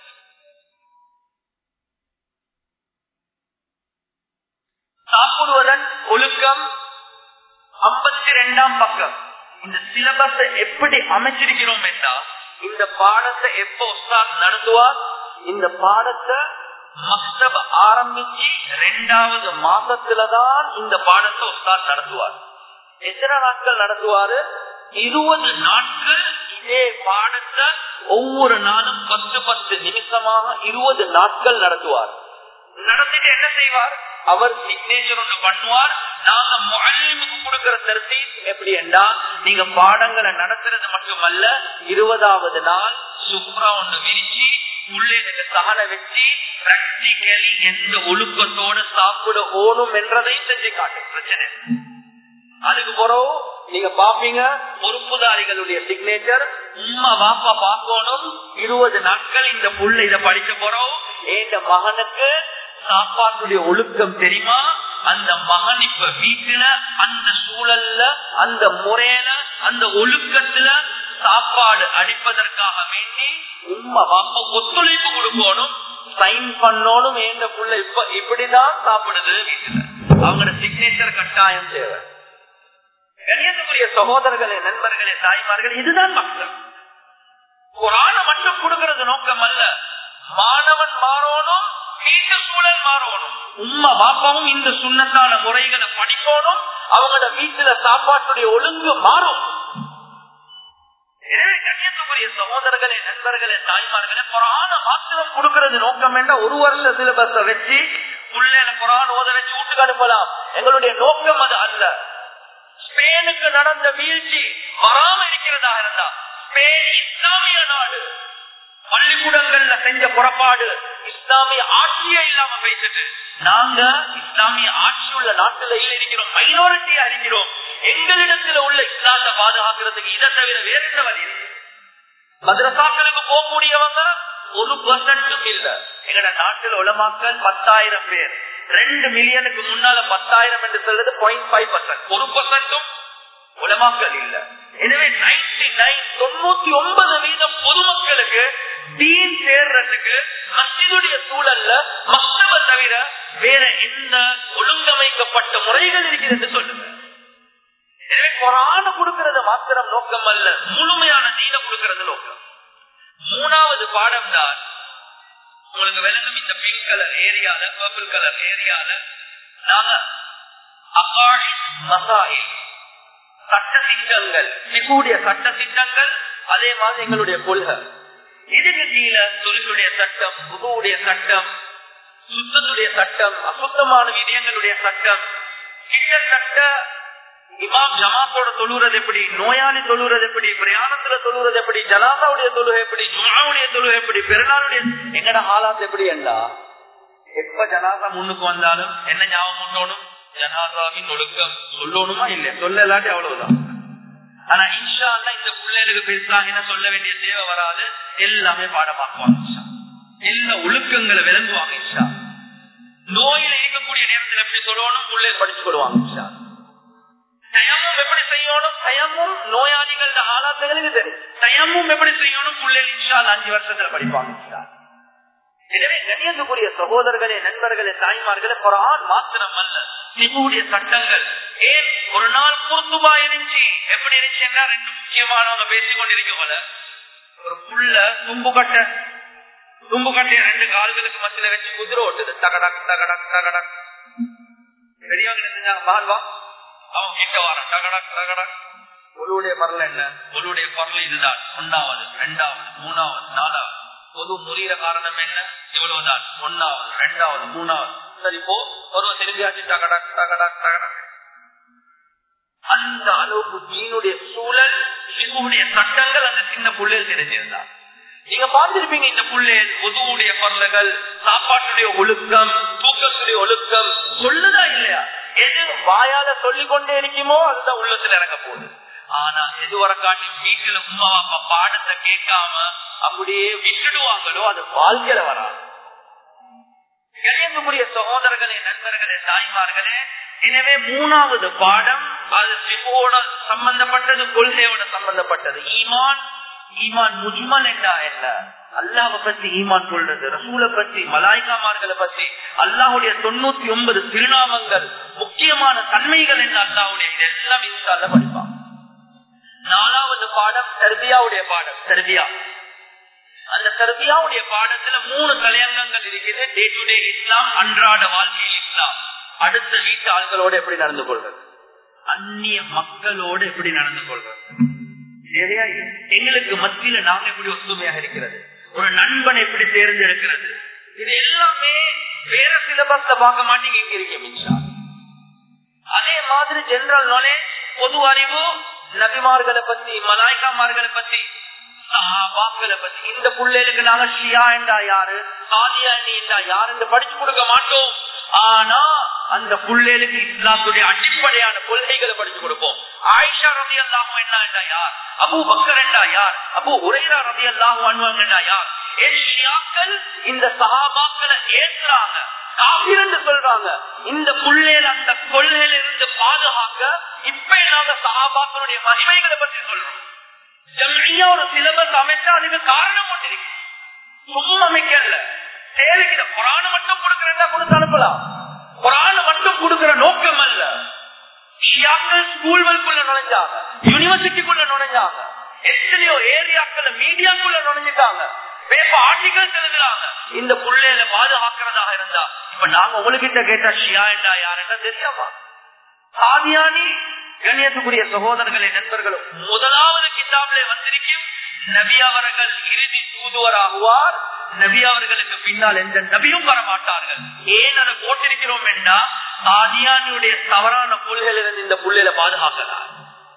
சாப்பிடுவதன் ஒழுக்கம் ஐம்பத்தி ரெண்டாம் பக்கம் இந்த சிலபஸ் எப்படி அமைச்சிருக்கிறோம் என்றா இந்த பாடத்தை எப்ப உஸ்தாத் நடத்துவார் இந்த பாடத்தை மக்தப் ஆரம்பிச்சு ரெண்டாவது மாசத்துலதான் இந்த பாடத்தை உஸ்தாத் நடத்துவார் எத்தனை நாட்கள் நடத்துவாரு இருபது நாட்கள் இதே பாடத்தை ஒவ்வொரு நாளும் பத்து பத்து நிமிஷமாக இருபது நாட்கள் நடத்துவார் நடத்திட்டு என்ன செய்வார் அவர் சிக்னேச்சர் ஒன்று பண்ணுவார் நாங்க முகலிமுக்கு கொடுக்கிற தருத்தி எப்படி என்றா நீங்க பாடங்களை நடத்துறது மட்டுமல்ல இருபதாவது நாள் சுப்ரா ஒன்று விரிச்சு உள்ளே சகல வச்சு பிராக்டிகலி எந்த ஒழுக்கத்தோட சாப்பிட ஓணும் என்றதையும் செஞ்சு காட்டும் பிரச்சனை அதுக்கு பிறகு நீங்க பாப்பீங்க பொறுப்புதாரிகளுடைய சிக்னேச்சர் உம்மா வாப்பா பார்க்கணும் இருபது நாட்கள் இந்த புள்ள இத படிச்ச போறோம் என் மகனுக்கு சாப்பாட்டுடைய ஒழுக்கம் தெரியுமா அந்த மகன் இப்ப வீட்டுல அந்த சூழல்ல அந்த முறையில அந்த ஒழுக்கத்துல சாப்பாடு அடிப்பதற்காக வேண்டி உண்மை வாப்ப ஒத்துழைப்பு கொடுக்கணும் சைன் பண்ணணும் எந்த புள்ள இப்ப இப்படிதான் சாப்பிடுது வீட்டுல அவங்களோட சிக்னேச்சர் கட்டாயம் தேவை கணியத்துக்குரிய சகோதரர்களே நண்பர்களே தாய்மார்கள் இதுதான் மக்கள் குரான மட்டும் கொடுக்கிறது நோக்கம் அல்ல மாணவன் மாறணும் வீட்டு சூழல் மாறணும் உம்மா பாப்பாவும் இந்த சுண்ணத்தான முறைகளை படிக்கணும் அவங்களோட வீட்டுல சாப்பாட்டுடைய ஒழுங்கு மாறும் எனவே கண்ணியத்துக்குரிய சகோதரர்களே நண்பர்களே தாய்மார்களே குரான மாத்திரம் கொடுக்கிறது நோக்கம் என்ன ஒரு வருஷ சிலபஸ வச்சு பிள்ளைல குரான் ஓத வச்சு வீட்டுக்கு அனுப்பலாம் எங்களுடைய நோக்கம் அது அல்ல ஸ்பெயினுக்கு நடந்த வீழ்ச்சி வராம இருக்கிறதா இருந்தா ஸ்பெயின் இஸ்லாமிய நாடு பள்ளிக்கூடங்கள்ல செஞ்ச புறப்பாடு இஸ்லாமிய ஆட்சியே இல்லாம பேசிட்டு நாங்க இஸ்லாமிய ஆட்சி உள்ள நாட்டுல இல்ல இருக்கிறோம் மைனாரிட்டியா இருக்கிறோம் எங்களிடத்துல உள்ள இஸ்லாத்தை பாதுகாக்கிறதுக்கு இதை தவிர வேற என்ன வழி இருக்கு மദ്രസാக்களுக்கு போகக்கூடியவங்க ஒரு பெர்சன்டும் இல்ல எங்கட நாட்டில் உலமாக்கள் பத்தாயிரம் பேர் ரெண்டு மில்லியனுக்கு முன்னால பத்தாயிரம் என்று சொல்றது பாயிண்ட் ஃபைவ் பர்சன்ட் ஒரு பர்சன்டும் உலமாக்கள் இல்ல எனவே நைன்டி நைன் தொண்ணூத்தி ஒன்பது வீதம் பொதுமக்களுக்கு டீன் சேர்றதுக்கு மஸ்ஜிதுடைய சூழல்ல மக்தப தவிர வேற எந்த ஒழுங்கமைக்கப்பட்ட முறைகள் இருக்கிறது சொல்லுங்க எனவே குரான கொடுக்கிறது மாத்திரம் நோக்கம் அல்ல முழுமையான தீன கொடுக்கிறது நோக்கம் மூணாவது பாடம் தான் உங்களுக்கு விளங்கும் இந்த பிங்க் கலர் ஏரியால பர்பிள் கலர் ஏரியால நாங்க அகாஷ் மசாயில் சட்ட திட்டங்கள் சிக்குடைய சட்ட திட்டங்கள் அதே மாதிரி எங்களுடைய கொள்கை இதுக்கு கீழே தொழிலுடைய சட்டம் புகுவுடைய சட்டம் சுத்தத்துடைய சட்டம் அசுத்தமான விடயங்களுடைய சட்டம் கிட்டத்தட்ட இமாம் ஜமாத்தோட தொழுறது எப்படி நோயாளி தொழுறது எப்படி பிரயாணத்துல தொழுறது எப்படி ஜனாதாவுடைய தொழுகை எப்படி ஜுமாவுடைய தொழுகை எப்படி பெருநாளுடைய எங்கட ஆளாத் எப்படி என்றா எப்ப ஜனாதா முன்னுக்கு வந்தாலும் என்ன ஞாபகம் முன்னோடும் ஜனாதாவின் ஒழுக்கம் சொல்லணுமா இல்லையா சொல்ல இல்லாட்டி அவ்வளவுதான் ஆனா இன்ஷா அல்லா இந்த பிள்ளைகளுக்கு பேசுறாங்க சொல்ல வேண்டிய தேவை வராது எல்லாமே பாடமாக்குவாங்க இன்ஷா. எல்லா ஒழுக்கங்களை விளங்குவாங்க இன்ஷா நோயில இருக்கக்கூடிய நேரத்தில் எப்படி சொல்லணும் பிள்ளைகள் படிச்சு கொள்வாங்க இன்ஷா தயமும் எப்படி செய்யணும் தயமும் நோயாளிகள் ஆளாத்துகளுக்கு தெரியும் தயமும் எப்படி செய்யணும் பிள்ளைகள் இன்ஷா அல்லா அஞ்சு வருஷத்துல படிப்பாங்க இன்ஷா எனவே கணியத்துக்குரிய சகோதரர்களே நண்பர்களே தாய்மார்களே குரான் மாத்திரம் அல்ல சிபுடைய சட்டங்கள் ஏன் ஒரு நாள் குர்துபா இருந்துச்சு எப்படி இருந்துச்சுன்னா ரெண்டு முக்கியமானவங்க பேசிக் கொண்டிருக்கவல ஒரு புள்ள தும்பு கட்ட தும்பு கட்டைய ரெண்டு கால்களுக்கு மத்தியில வச்சு குதிரை ஓட்டுது டகடக் டகடக் டகடக் பெரியவங்க என்ன செஞ்சாங்க வாழ்வா அவன் கிட்ட வாரான் டகடக் டகடக் ஒருடைய பரல என்ன ஒருடைய பரல இதுதான் ஒன்னாவது ரெண்டாவது மூணாவது நாலாவது பொது முறிகிற காரணம் என்ன இவ்வளவுதான் ஒன்னாவது ரெண்டாவது மூணாவது சரி போ ஒருவன் திரும்பியாச்சு டகடக் டகடக் டகடக் அந்த அளவுக்கு தீனுடைய சூழல் சிசுடைய சட்டங்கள் அந்த சின்ன புள்ளையில் தெரிஞ்சிருந்தா நீங்க பார்த்திருப்பீங்க இந்த புள்ளைகள் பொதுவுடைய பரலகள் சாப்பாட்டுடைய ஒழுக்கம் தூக்கத்துடைய ஒழுக்கம் சொல்லுதா இல்லையா எது வாயால சொல்லிக் கொண்டே இருக்குமோ அதுதான் உள்ளத்துல இறங்க போகுது ஆனா எது வர காட்டி வீட்டுல உமா அப்பா பாடத்தை கேட்காம அப்படியே விட்டுடுவாங்களோ அது வாழ்க்கையில வராது கணியத்துக்குரிய சகோதரர்களே நண்பர்களே தாய்மார்களே எனவே மூணாவது பாடம் அது சிவோட சம்பந்தப்பட்டது கொள்கையோட சம்பந்தப்பட்டது ஈமான் ஈமான் முஜ்மல் என்றா என்ன அல்லாஹை பத்தி ஈமான் கொள்றது ரசூலை பத்தி மலாய்காமார்களை பத்தி அல்லாஹுடைய தொண்ணூத்தி ஒன்பது திருநாமங்கள் முக்கியமான தன்மைகள் என்ன அல்லாஹுடைய இதெல்லாம் இன்ஷால்ல படிப்பாங்க நாலாவது பாடம் தர்பியாவுடைய பாடம் தர்பியா அந்த தர்பியாவுடைய பாடத்துல மூணு தலையங்கங்கள் இருக்குது டே டு டே இஸ்லாம் அன்றாட வாழ்க்கையில் இஸ்லாம் அடுத்த வீட்டு ஆள்களோட எப்படி நடந்து கொள்றது அந்நிய மக்களோடு எப்படி நடந்து கொள்றது சரியா எங்களுக்கு மத்தியில நாங்க எப்படி ஒத்துமையாக இருக்கிறது ஒரு நண்பன் எப்படி தேர்ந்தெடுக்கிறது இது எல்லாமே வேற சிலபஸ்ல பார்க்க மாட்டீங்க இங்க இருக்கீங்க மின்சா அதே மாதிரி ஜெனரல் நாலேஜ் பொது அறிவு நபிமார்களை பத்தி மலாய்க்காமார்களை பத்தி சஹாபாக்களை பத்தி இந்த பிள்ளைகளுக்கு நாங்க ஷியா என்றா யாரு சாதியா என்றா யாரு என்று படிச்சு கொடுக்க மாட்டோம் ஆனா அந்த பிள்ளைகளுக்கு இஸ்லாத்துடைய அடிப்படையான கொள்கைகளை படிச்சு கொடுப்போம் ஆயிஷா ரவி அல்லாஹும் என்ன என்றா யார் அபு பக்கர் என்றா யார் அபு உரைரா ரவி அல்லாஹும் அன்வாங்க என்றா யார் ஷியாக்கள் இந்த சஹாபாக்களை ஏற்கிறாங்க காபிர் என்று சொல்றாங்க இந்த புள்ளையில அந்த கொள்கையில இருந்து பாதுகாக்க இப்ப நாங்க சஹாபாக்களுடைய மகிமைகளை பற்றி சொல்றோம் ஜம்மியா ஒரு சிலபஸ் அமைச்சா அதுக்கு காரணம் கொண்டிருக்கு சும்மா அமைக்கல தேவைக்கிற குரான மட்டும் கொடுக்கறதா கொடுத்து அனுப்பலாம் குரான மட்டும் கொடுக்கிற நோக்கம் அல்ல ஸ்கூல்களுக்குள்ள நுழைஞ்சாங்க யூனிவர்சிட்டிக்குள்ள நுழைஞ்சாங்க எத்தனையோ ஏரியாக்கள் மீடியாக்குள்ள நுழைஞ்சிட்டாங்க பேப்பர் ஆர்டிகல்ஸ் எழுதுறாங்க இந்த புள்ளையில பாதுகாக்கிறதாக இருந்தா இப்ப நாங்க உங்ககிட்ட கேட்டா ஷியா என்றா யாருன்னா தெரியாமா சாதியானி கண்ணியத்துக்குரிய சகோதரர்களே நண்பர்களும் முதலாவது கிதாபிலே வந்திருக்கும் நபி அவர்கள் இறுதி தூதுவராகுவார் நபி அவர்களுக்கு பின்னால் எந்த நபியும் வர மாட்டார்கள் ஏன் அதை போட்டிருக்கிறோம் என்றா காதியானியுடைய தவறான புல்கள் இருந்து இந்த புள்ளையில பாதுகாக்கலாம்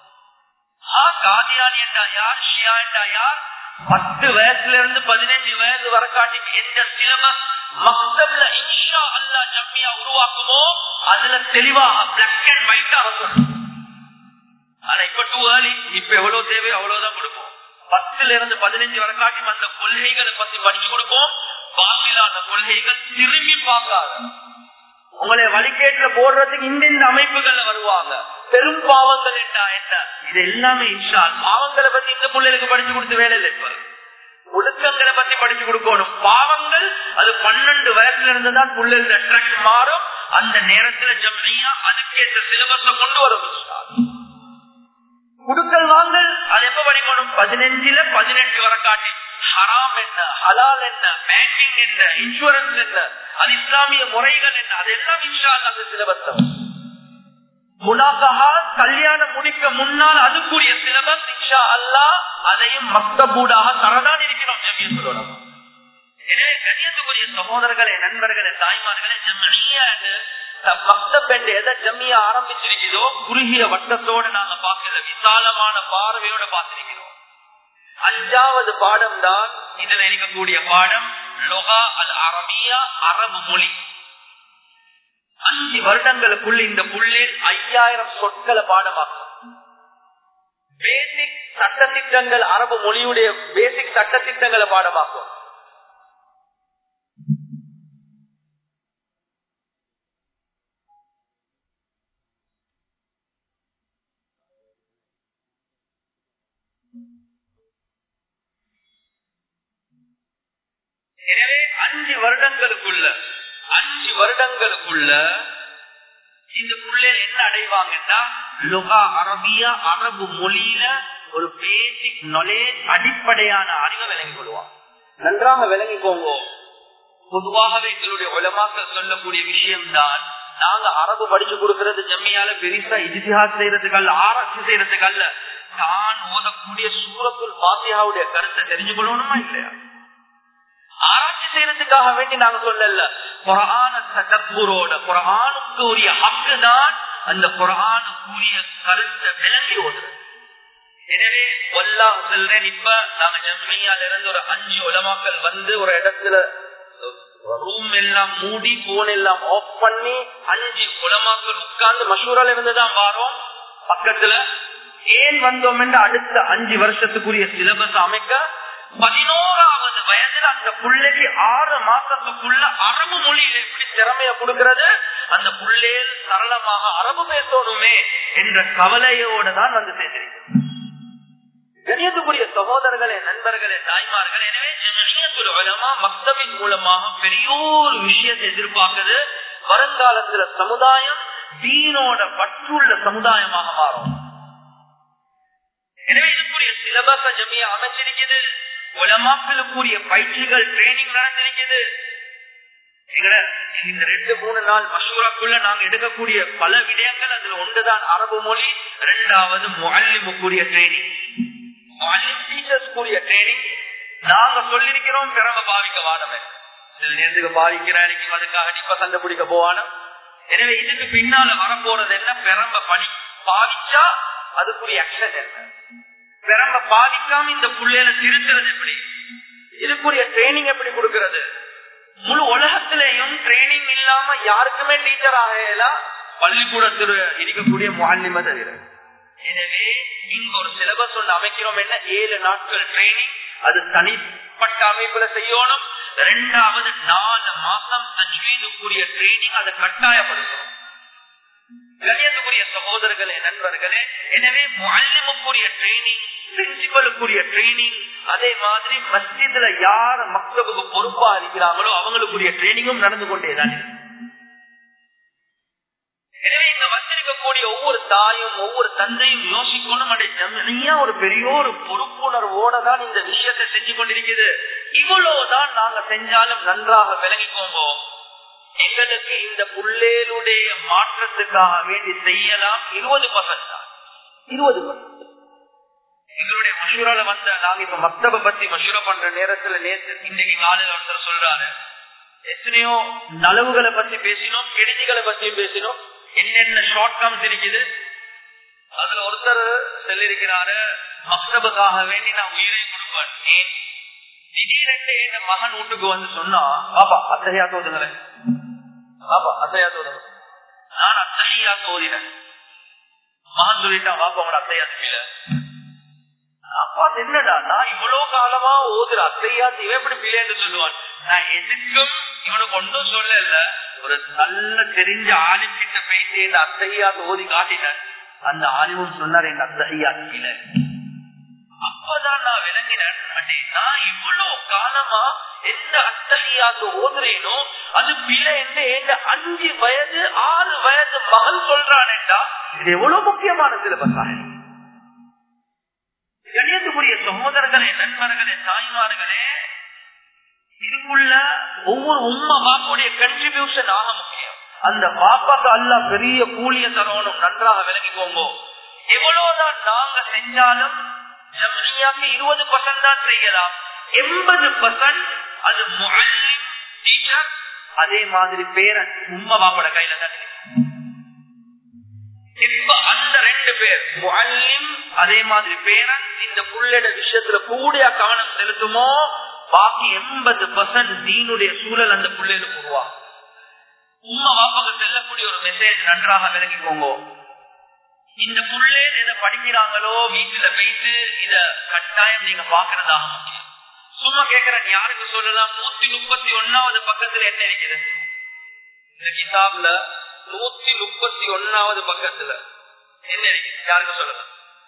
காதியானி என்றா யார் ஷியா என்றா யார் பத்து வயசுல இருந்து பதினஞ்சு வயசு வர காட்டி எந்த சிலபஸ் மக்தப்ல இன்ஷா அல்லா ஜம்மியா உருவாக்குமோ அதுல தெளிவாக பிளாக் அண்ட் ஒயிட்டாக சொல்லும் ஆனா இப்ப டூ ஏர்லி இப்ப எவ்வளவு தேவை அவ்வளவுதான் கொடுப்போம் பத்துல இருந்து பதினஞ்சு வரை காட்டி அந்த கொள்கைகளை பத்தி படிச்சு கொடுப்போம் பாங்கிலான கொள்கைகள் திரும்பி பார்க்காத உங்களை வழிகேட்டுல போடுறதுக்கு இந்த இந்த அமைப்புகள்ல வருவாங்க பெரும் பாவங்கள் என்ன என்ன இது எல்லாமே இன்ஷா பாவங்களை பத்தி இந்த பிள்ளைகளுக்கு படிச்சு கொடுத்து வேலை இல்லை இப்ப ஒழுக்கங்களை பத்தி படிச்சு கொடுக்கணும் பாவங்கள் அது பன்னெண்டு வயசுல இருந்து தான் புள்ளல் அட்ராக்ட் மாறும் அந்த நேரத்துல ஜம்மியா அதுக்கேற்ற சிலபஸ கொண்டு வரும் குடுக்கல் வாங்கல் அது எப்ப படிக்கணும் பதினஞ்சுல பதினெட்டு வரை காட்டி ஹராம் என்ன ஹலால் என்ன பேங்கிங் என்ன இன்சூரன்ஸ் என்ன அது இஸ்லாமிய முறைகள் என்ன அதெல்லாம் இன்ஷா அந்த சிலபஸ் முனாகா கல்யாணம் முடிக்க முன்னால் அதுக்குரிய சிலபஸ் இன்ஷா அல்லா அதையும் மக்தபூடாக தரதான் இருக்கிறோம் ஜமியத்தோட எனவே கண்ணியத்துக்குரிய சகோதரர்களே நண்பர்களே தாய்மார்களே ஜம்மியா மக்தப் என்று எதை ஜம்மியா ஆரம்பிச்சிருக்கிறதோ குறுகிய வட்டத்தோட நாங்க பார்க்கல விசாலமான பார்வையோட பார்த்திருக்கிறோம் அஞ்சாவது பாடம் தான் இதுல இருக்கக்கூடிய பாடம் லொகா அல் அரபியா அரபு மொழி அஞ்சு வருடங்களுக்குள்ள இந்த புள்ளில் ஐயாயிரம் சொற்களை பாடமாக்கும் பேசிக் சட்டத்திட்டங்கள் அரபு மொழியுடைய பேசிக் சட்டத்திட்டங்களை பாடமாக்கும் எனவே அஞ்சு வருடங்களுக்குள்ள அஞ்சு வருடங்களுக்குள்ள இந்த பிள்ளைகள் என்ன அடைவாங்கன்னா லுகா அரபியா அரபு மொழியில ஒரு பேசிக் நாலேஜ் அடிப்படையான அறிவை விளங்கி கொள்வாங்க நன்றாக விளங்கிக்கோங்க பொதுவாகவே எங்களுடைய உலமாக்கள் சொல்லக்கூடிய விஷயம்தான் நாங்க அரபு படிச்சு கொடுக்கறது ஜம்மியால பெருசா இஜிஹா செய்யறதுக்கு அல்ல ஆராய்ச்சி செய்யறதுக்கு அல்ல தான் ஓதக்கூடிய சூரத்துல் பாத்தியாவுடைய கருத்தை தெரிஞ்சு கொள்ளணுமா இல்லையா ஆராய்ச்சி செய்யறதுக்காக வேண்டி நாங்க சொல்லல குரான தடப்புரோட குரானுக்கு உரிய ஹக்கு தான் அந்த குரானுக்குரிய கருத்தை விளங்கி ஓடுறது எனவே ஒல்லாம் சொல்றேன் இப்ப நாங்க ஜம்மியால இருந்து ஒரு அஞ்சு உலமாக்கள் வந்து ஒரு இடத்துல ரூம் எல்லாம் மூடி போன் எல்லாம் ஆஃப் பண்ணி அஞ்சு உலமாக்கள் உட்கார்ந்து மசூரால இருந்துதான் வாரோம் பக்கத்துல ஏன் வந்தோம் என்று அடுத்த அஞ்சு வருஷத்துக்குரிய சிலபஸ் அமைக்க பதினோராவது வயதுல அந்த பிள்ளைக்கு ஆறு மாசத்துக்குள்ள அரபு மொழியில எப்படி திறமைய கொடுக்கிறது அந்த பிள்ளையில் சரளமாக அரபு பேசணுமே என்ற கவலையோட தான் வந்து சேர்ந்திருக்கிறது கணியத்துக்குரிய சகோதரர்களே நண்பர்களே தாய்மார்களே எனவே ஜமியத்துல் உலமா மக்தபின் மூலமாக பெரிய ஒரு விஷயத்தை எதிர்பார்க்குது வருங்காலத்துல சமுதாயம் தீனோட பற்றுள்ள சமுதாயமாக மாறும் எனவே இதுக்குரிய சிலபஸ ஜமியா அமைச்சிருக்கிறது உலமாக்களுக்குரிய பயிற்சிகள் ட்ரைனிங் நடந்திருக்கிறது இந்த ரெண்டு மூணு நாள் மசூராக்குள்ள நாங்க எடுக்கக்கூடிய பல விடயங்கள் அதுல ஒன்றுதான் அரபு மொழி இரண்டாவது முல்லிமுக்குரிய ட்ரைனிங் ட்ரைனிங் நாங்க சொல்லிருக்கிறோம் பிறம பாவிக்க வானமே சில நேரத்துக்கு பாவிக்கிறேன் அதுக்காக இப்ப சண்டை பிடிக்க போவானம் எனவே இதுக்கு பின்னால வரப்போறது என்ன பெரம்ப பணி பாவிச்சா அதுக்குரிய ஆக்ஷன் என்ன பெரம்ப பாதிக்காம இந்த புள்ளையில திருத்துறது எப்படி இதுக்குரிய ட்ரைனிங் எப்படி கொடுக்கறது முழு உலகத்திலையும் ட்ரைனிங் இல்லாம யாருக்குமே டீச்சர் ஆகலாம் பள்ளிக்கூடத்துல இருக்கக்கூடிய மாநிலம தவிர எனவே இங்க ஒரு சிலபஸ் ஒன்று அமைக்கிறோம் என்ன ஏழு நாட்கள் ட்ரைனிங் அது தனிப்பட்ட அமைப்புல செய்யணும் ரெண்டாவது நாலு மாசம் தஜ்வீதுக்குரிய ட்ரைனிங் அதை கட்டாயப்படுத்தணும் கணியத்துக்குரிய சகோதரர்களே நண்பர்களே எனவே முல்லிமுக்குரிய ட்ரைனிங் பிரின்சிபலுக்குரிய ட்ரைனிங் அதே மாதிரி மஸ்ஜித்ல யார் மக்களுக்கு பொறுப்பா இருக்கிறாங்களோ அவங்களுக்குரிய ட்ரைனிங்கும் நடந்து கொண்டேதான் எனவே இங்க வந்திருக்கக்கூடிய ஒவ்வொரு தாயும் ஒவ்வொரு தந்தையும் யோசிக்கணும் ஜமியா ஒரு பெரிய ஒரு பொறுப்புணர்வோட தான் இந்த விஷயத்தை செஞ்சு கொண்டிருக்குது இவ்வளவுதான் நாங்க செஞ்சாலும் நன்றாக விளங்கிக்கோங்க எங்களுக்கு இந்த புள்ளேலுடைய மாற்றத்துக்காக வேண்டி செய்யலாம் இருபது பர்சன்ட் தான் இருபது பர்சன்ட் எங்களுடைய மஷூரால வந்த நாங்க இப்ப மக்தப பத்தி மஷூரா பண்ற நேரத்துல நேற்று இன்னைக்கு காலையில ஒருத்தர் சொல்றாரு எத்தனையோ நலவுகளை பத்தி பேசினோம் கெடுதிகளை பத்தியும் பேசினோம் என்னென்ன ஷார்ட் கம்ஸ் இருக்குது அதுல ஒருத்தர் சொல்லிருக்கிறாரு மக்தபுக்காக வேண்டி நான் உயிரை கொடுப்பேன் ஏன் திடீரென்று என் மகன் வீட்டுக்கு வந்து சொன்னா பாப்பா அத்தையா தோதுங்களேன் பாப்பா அத்தையா தோதுங்க நான் அத்தையா தோதினேன் மகன் சொல்லிட்டான் பாப்பா உங்களோட அத்தையா கீழ அப்பா என்னடா நான் இவ்வளவு காலமா ஓதுற அத்தையா இவன் எப்படி பிள்ளைன்னு சொல்லுவான் நான் எதுக்கும் இவனுக்கு ஒன்றும் சொல்லல ஒரு நல்ல தெரிஞ்ச ஆலிம் கிட்ட பேசி இந்த அத்தையா ஓதி காட்டினேன் அந்த ஆலிமும் சொன்னார் எங்க அத்தையா கீழே அப்பதான் நான் விளங்கினேன் அடே நான் இவ்வளவு காலமா எந்த அத்தகையாத்து ஓதுறேனோ அது பிழை என்று எந்த அஞ்சு வயது ஆறு வயது மகள் சொல்றானேண்டா இது எவ்வளவு முக்கியமான சிலபஸ் கணியத்துக்குரிய சகோதரர்களே நண்பர்களே தாய்மார்களே இதுக்குள்ள ஒவ்வொரு உண்மை வாக்குடைய கன்ட்ரிபியூஷன் ஆக முக்கியம் அந்த பாப்பாக்கு அல்ல பெரிய கூலிய தரணும் நன்றாக விலகிக்கோங்க எவ்வளவுதான் நாங்க செஞ்சாலும் ஜம்னியாக்கு இருபது பர்சன்ட் தான் செய்யலாம் எண்பது பர்சன்ட் அது முஅல்லிம் டீச்சர் அதே மாதிரி பேரன் உண்மை பாப்போட கையில தான் இருக்கு. இப்ப அந்த ரெண்டு பேர் முஅல்லிம் அதே மாதிரி பேரன் இந்த புள்ளட விஷயத்துல கூடிய கவனம் செலுத்துமோ பாக்கி எண்பது பர்சன்ட் தீனுடைய சூழல் அந்த புள்ளைகளுக்கு உருவாகும் உண்மை வாப்பாக்கு செல்லக்கூடிய ஒரு மெசேஜ் நன்றாக விளங்கிக்கோங்க இந்த புள்ளே எதை படிக்கிறாங்களோ வீட்டுல போயிட்டு இத கட்டாயம் நீங்க பாக்குறதாக முக்கியம் சும்மா கேக்குறேன் யாருக்கு சொல்லலாம் நூத்தி முப்பத்தி ஒன்னாவது பக்கத்துல என்ன இருக்கிறது இந்த கிதாப்ல நூத்தி முப்பத்தி ஒன்னாவது பக்கத்துல என்ன இருக்குது யாருக்கு சொல்லலாம்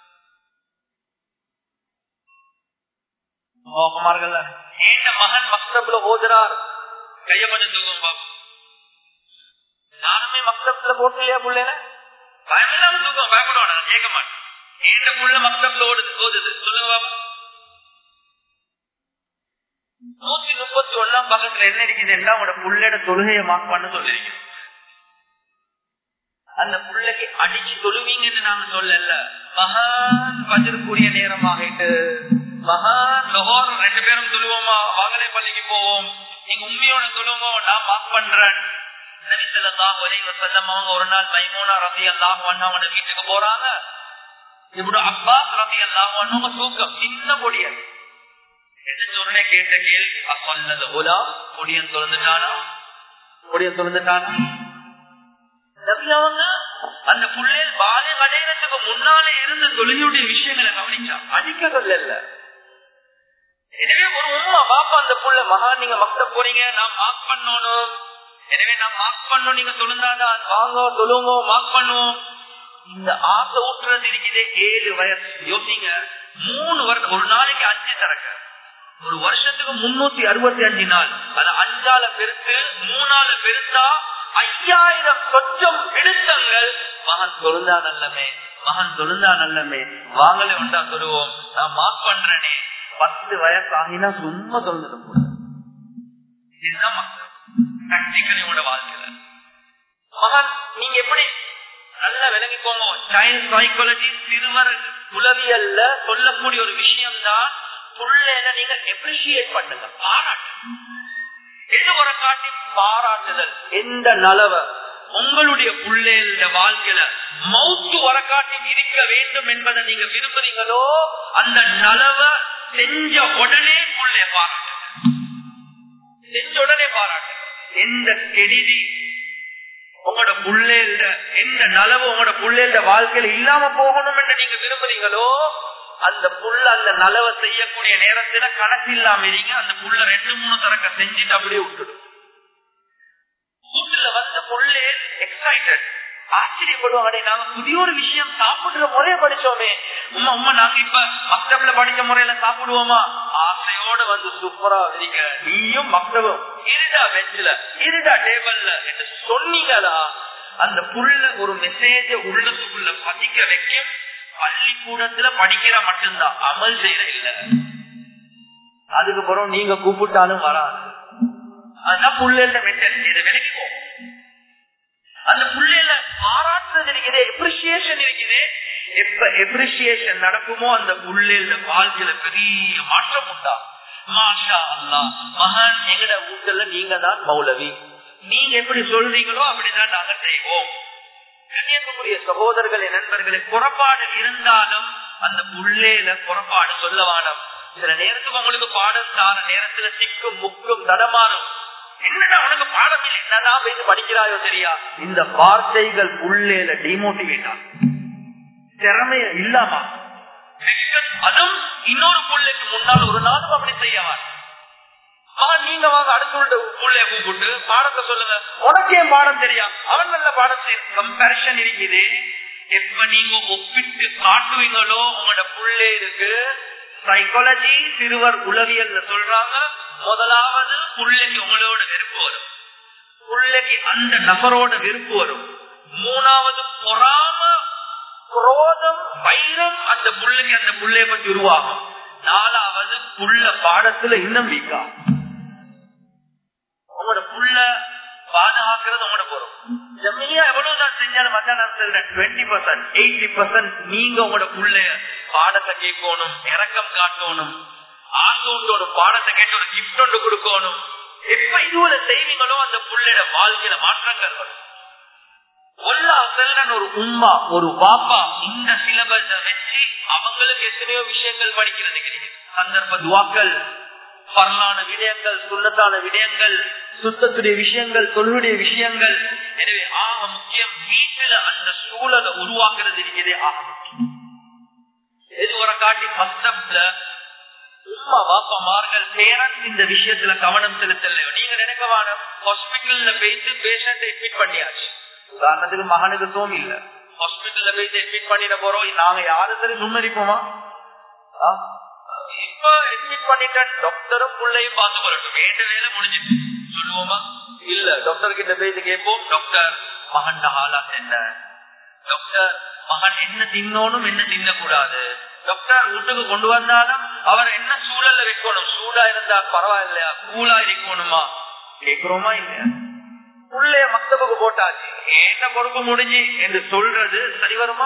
குமார்கள் ஏண்ட மகன் மக்தப்ல ஓதுறார் கைய கொஞ்சம் தூக்கும் பாப்போம் நானுமே மக்தப்ல போட்டு இல்லையா புள்ளைல பயமில்லாம தூக்கம் பயப்படுவான் நான் கேட்க மாட்டேன் ஏண்ட புள்ள மக்தப்ல ஓடுது ஓதுது சொல்லுங்க பாப்போம் நூத்தி முப்பத்தி ஒன்னாம் பக்கத்துல என்ன இருக்குதுன்னா உங்களோட புள்ளட தொழுகையை மார்க் பண்ண சொல்லிருக்கோம் அந்த புள்ளைக்கு அடிச்சு தொழுவீங்கன்னு நாங்க சொல்லல மகான் பஜருக்குரிய நேரம் ஆகிட்டு மகான் லொஹோர் ரெண்டு பேரும் தொழுவோமா வாகலை பள்ளிக்கு போவோம் நீங்க உண்மையோட தொழுவோமோ நான் மார்க் பண்றேன் அவங்க ஒரு நாள் மைமூனா ரவி அல்லாஹ் அவங்க வீட்டுக்கு போறாங்க இப்படி அப்பாஸ் ரவி அல்லாஹ் தூக்கம் சின்ன பொடியன் உடனே கேட்ட கேள்வி சொன்னது ஓலா பொடியன் திறந்துட்டானா பொடியன் திறந்துட்டானா அவங்க அந்த புள்ளையில் பாலிய அடையிறதுக்கு முன்னாலே இருந்து தொழிலுடைய விஷயங்களை கவனிச்சா அடிக்க சொல்லல எனவே ஒரு உண்மை பாப்பா அந்த புள்ள மகா நீங்க மக்த போறீங்க நான் மார்க் பண்ணணும் எனவே நான் மார்க் பண்ணணும் நீங்க தொழுந்தாதான் வாங்க தொழுங்க மார்க் பண்ணுவோம் இந்த ஆசை ஊற்றுறது இருக்குது ஏழு வயசு யோசிங்க மூணு வருஷம் ஒரு நாளைக்கு அஞ்சு தரக்க ஒரு வருஷத்துக்கு முன்னூத்தி அறுபத்தி அஞ்சு நாள் அது அஞ்சால பெருத்து மூணால பெருத்தா ஐயாயிரம் சொச்சம் எடுத்தங்கள் மகன் தொழுந்தா நல்லமே மகன் தொழுந்தா நல்லமே வாங்கலே உண்டா சொல்லுவோம் நான் மார்க் பண்றேனே பத்து வயசு ஆகினா சும்மா தொழுந்துட கூட இதுதான் மக்கள் பிராக்டிக்கலியோட வாழ்க்கையில மகன் நீங்க எப்படி நல்லா விளங்கிக்கோங்க சைல்ட் சைக்காலஜி சிறுவர் உளவியல்ல சொல்லக்கூடிய ஒரு விஷயம் தான் புள்ளையில நீங்க எப்ரிசியேட் பண்ணுங்க பாராட்டு எது ஒரு காட்டி பாராட்டுதல் எந்த நலவ உங்களுடைய புள்ளைய வாழ்க்கையில மவுத்து வரக்காட்டி இருக்க வேண்டும் என்பதை நீங்க விரும்புறீங்களோ அந்த நலவ செஞ்ச உடனே புள்ளைய பாராட்டு செஞ்ச உடனே பாராட்டு எந்த கெடிதி உங்களோட புள்ளேல்ட எந்த நலவு உங்களோட புள்ளேல்ட வாழ்க்கையில இல்லாம போகணும் என்று நீங்க விரும்புறீங்களோ அந்த புள்ள அந்த நலவை செய்யக்கூடிய நேரத்துல கணக்கு இல்லாம இருங்க அந்த புள்ள ரெண்டு மூணு தரக்க செஞ்சுட்டு அப்படியே விட்டுடும் வீட்டுல வந்த புள்ளே எக்ஸைட்டட் ஆச்சரியப்படுவாங்க நாங்க புதிய ஒரு விஷயம் சாப்பிடுற முறைய படிச்சோமே உமா உமா நாங்க இப்ப மக்தப்ல படிச்ச முறையில சாப்பிடுவோமா ஆசையோட வந்து சூப்பரா இருக்க நீயும் மக்தபும் இருடா பெஞ்சில இருடா டேபிள்ல என்று சொன்னீங்களா அந்த புள்ள ஒரு மெசேஜ உள்ளத்துக்குள்ள பதிக்க வைக்கும் பள்ளிக்கூடத்துல படிக்கிற மட்டும்தான் அமல் செய்யற இல்ல அதுக்கப்புறம் நீங்க கூப்பிட்டாலும் வராது அதுதான் புள்ளைல மென்டாலிட்டி இதை விலகிப்போ அந்த புள்ளையில பாராட்டுறது இருக்குது எப்ரிசியேஷன் இருக்குது எப்ப எப்ரிசியேஷன் நடக்குமோ அந்த புள்ளையில வாழ்க்கையில பெரிய மாற்றம் உண்டா மாஷா அல்லா மகான் எங்கட வீட்டுல நீங்க தான் மௌலவி நீங்க எப்படி சொல்றீங்களோ அப்படிதான் நாங்க செய்வோம் கண்ணியத்துக்குரிய சகோதரர்களே நண்பர்களே புறப்பாடு இருந்தாலும் அந்த புள்ளேல புறப்பாடு சொல்லவானம் சில நேரத்துக்கு உங்களுக்கு பாடம் தார நேரத்துல சிக்கும் முக்கும் தடமாறும் என்னடா உனக்கு பாடம் இல்லை என்னதான் போயிட்டு படிக்கிறாயோ தெரியா இந்த வார்த்தைகள் புள்ளேல டிமோட்டிவேட்டா திறமைய இல்லாமா அதுவும் இன்னொரு புள்ளைக்கு முன்னால் ஒரு நாளும் அப்படி செய்யவான் நீங்க வாங்க அடுத்த புள்ளைய கூப்பிட்டு பாடத்தை சொல்லுங்க உனக்கு ஏன் பாடம் தெரியும் அவன் நல்ல பாடம் கம்பேரிஷன் இருக்குது எப்ப நீங்க ஒப்பிட்டு காட்டுவீங்களோ உங்களோட புள்ளை இருக்கு சைக்காலஜி சிறுவர் உளவியல் சொல்றாங்க முதலாவது புள்ளைக்கு உங்களோட வெறுப்பு வரும் புள்ளைக்கு அந்த நபரோட வெறுப்பு வரும் மூணாவது பொறாம குரோதம் வைரம் அந்த புள்ளைக்கு அந்த புள்ளைய பற்றி உருவாகும் நாலாவது புள்ள பாடத்துல இன்னும் வீக்கா உங்களோட புள்ள பாதுகாக்கிறது உங்களோட போறோம் ஜம்மியா எவ்வளவுதான் செஞ்சாலும் மத்த நான் சொல்றேன் டுவெண்ட்டி பர்சன்ட் எயிட்டி பர்சன்ட் நீங்க உங்களோட புள்ளைய பாடத்தை கேட்கணும் இறக்கம் காட்டணும் ஆசோட்டோட பாடத்தை கேட்டு ஒரு கிஃப்ட் ஒன்று கொடுக்கணும் எப்ப இதுவரை செய்வீங்களோ அந்த புள்ளையோட வாழ்க்கையில மாற்றங்கள் வரும் ஒல்லா செல்றன் ஒரு உம்மா ஒரு பாப்பா இந்த சிலபஸ வச்சு அவங்களுக்கு எத்தனையோ விஷயங்கள் படிக்கிறதுக்கு இருக்கு. சந்தர்ப்ப துவாக்கள் பரலான விடயங்கள் சுண்ணத்தான விடயங்கள் சுத்தத்துடைய விஷயங்கள் தொழுடைய விஷயங்கள் எனவே ஆக முக்கியம் வீட்டுல அந்த சூழலை உருவாக்குறது இருக்கிறதே ஆக முக்கியம் எது ஒரு காட்டி மஸ்தப்ல உம்மா பாப்பமார்கள் பேரண்ட்ஸ் இந்த விஷயத்துல கவனம் செலுத்தல நீங்க நினைக்க வேணும் ஹாஸ்பிட்டல்ல போயிட்டு பேஷண்ட் அட்மிட் பண்ணியாச்சு உதாரணத்துக்கு மகனுக்கு தோம் இல்ல ஹாஸ்பிட்டல்ல போயிட்டு அட்மிட் பண்ணிட போறோம் நாங்க யாரு சரி முன்னறிப்போமா ஆ? இப்ப அட்மிட் பண்ணிட்டேன் டாக்டரும் பிள்ளையும் பார்த்து போறட்டும் வேண்ட வேலை முடிஞ்சிட்டு சொல்லுவோமா இல்ல டாக்டர் கிட்ட போயிட்டு கேட்போம் டாக்டர் மகன் ஹாலாத் என்ன டாக்டர் மகன் என்ன தின்னோனும் என்ன தின்னக்கூடாது டாக்டர் வீட்டுக்கு கொண்டு வந்தாலும் அவர் என்ன சூழல்ல வைக்கணும் சூடா இருந்தா பரவாயில்லையா கூலா இருக்கணுமா கேக்குறோமா இல்லையா உள்ளே மக்தபுக்கு போட்டாச்சு என்ன பொறுப்பு முடிஞ்சு என்று சொல்றது சரி வருமா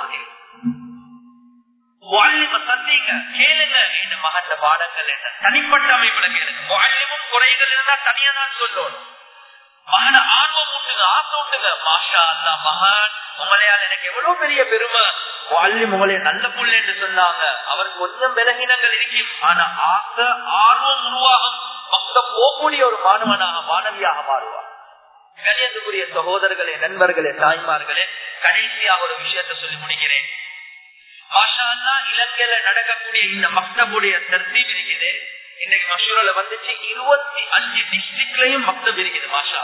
வால்லிம சந்திங்க கேளுங்க இந்த மகன் பாடங்கள் என்ன தனிப்பட்ட அமைப்புல கேளுங்க வால்லிமும் குறைகள் இருந்தா தனியா தான் சொல்லணும் மகன ஆர்வம் ஊட்டுங்க ஆசை ஊட்டுங்க மாஷா அல்லா மகன் உங்களையால் எனக்கு எவ்வளவு பெரிய பெருமை வாழ்வி உங்களைய நல்ல புள்ள என்று சொன்னாங்க அவர் கொஞ்சம் விலகினங்கள் இருக்கும் ஆனா ஆசை ஆர்வம் உருவாகும் மக்க போகக்கூடிய ஒரு மாணவனாக மாணவியாக மாறுவார் கணியத்துக்குரிய சகோதரர்களே நண்பர்களே தாய்மார்களே கடைசியாக ஒரு விஷயத்தை சொல்லி முடிக்கிறேன் மாஷா அல்லா இலங்கையில நடக்கக்கூடிய இந்த மக்தபுடைய தர்த்தீப் இருக்குது இன்னைக்கு மசூரில வந்துச்சு இருபத்தி அஞ்சு டிஸ்ட்ரிக்ட்லயும் மக்தப் இருக்குது மாஷா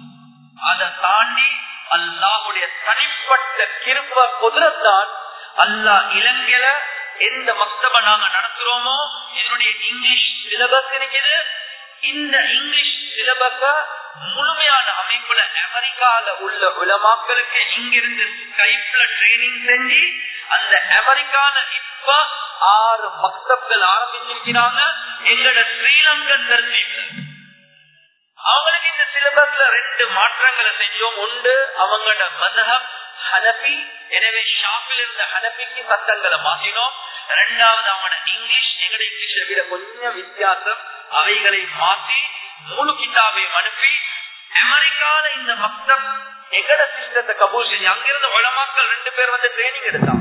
அதை தாண்டி அல்லாஹுடைய தனிப்பட்ட கிருப்ப குதிரத்தான் அல்லாஹ் இலங்கையில எந்த மக்தப நாங்க நடத்துறோமோ இதனுடைய இங்கிலீஷ் சிலபஸ் இருக்குது இந்த இங்கிலீஷ் சிலபஸ முழுமையான அமைப்புல அமெரிக்கால உள்ள உலமாக்களுக்கு இங்கிருந்து ஸ்கைப்ல ட்ரைனிங் செஞ்சு அந்த அமெரிக்கால இப்ப ஆறு மக்தப்கள் ஆரம்பிச்சிருக்கிறாங்க எங்களோட ஸ்ரீலங்கன் தர்த்தீப்ல அவங்களுக்கு இந்த சிலபஸ்ல ரெண்டு மாற்றங்களை செஞ்சோம் உண்டு அவங்களோட மதகம் ஹனபி எனவே ஷாப்பில் இருந்த ஹனபிக்கு சட்டங்களை மாற்றினோம் ரெண்டாவது அவங்களோட இங்கிலீஷ் எங்கட இங்கிலீஷை விட கொஞ்சம் வித்தியாசம் அவைகளை மாற்றி முழு கிதாபையும் அனுப்பி அமெரிக்கால இந்த மக்தம் எங்கட சிஸ்டத்தை கபூல் செஞ்சு அங்கிருந்து உளமாக்கள் ரெண்டு பேர் வந்து ட்ரைனிங் எடுத்தாங்க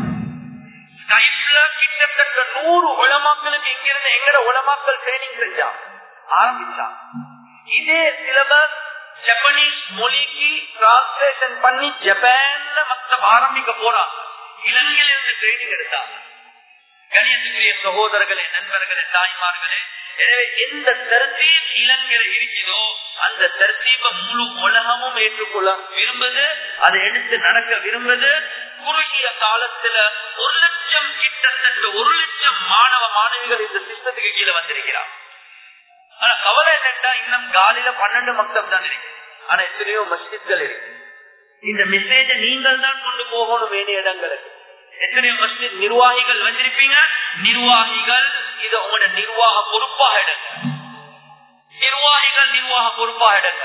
ஸ்கைப்ல கிட்டத்தட்ட நூறு உளமாக்களுக்கு இங்கிருந்து எங்கட உளமாக்கள் ட்ரைனிங் செஞ்சாங்க ஆரம்பிச்சாங்க இதே சிலபஸ் ஜப்பனீஸ் மொழிக்கு டிரான்ஸ்லேஷன் பண்ணி ஜப்பான்ல மத்த ஆரம்பிக்க போறாங்க இலங்கையில இருந்து ட்ரைனிங் எடுத்தாங்க கணியத்துக்குரிய சகோதரர்களே நண்பர்களே தாய்மார்களே எனவே எந்த தர்த்தீப் இலங்கையில இருக்கிறதோ அந்த தர்த்தீப முழு உலகமும் ஏற்றுக்கொள்ள விரும்புது அதை எடுத்து நடக்க விரும்புது குறுகிய காலத்துல ஒரு லட்சம் கிட்டத்தட்ட ஒரு லட்சம் மாணவ மாணவிகள் இந்த சிஸ்டத்துக்கு கீழே வந்திருக்கிறார் ஆனா கவலை என்னட்டா இன்னும் காலையில பன்னெண்டு மக்தம் தான் இருக்கு ஆனா எத்தனையோ மஸ்ஜித்கள் இருக்கு இந்த மெசேஜ நீங்கள் தான் கொண்டு போகணும் வேண்டிய இடங்களுக்கு எத்தனையோ மஸ்ஜித் நிர்வாகிகள் வச்சிருப்பீங்க நிர்வாகிகள் இது உங்களோட நிர்வாக பொறுப்பாக எடுங்க நிர்வாகிகள் நிர்வாக பொறுப்பாக எடுங்க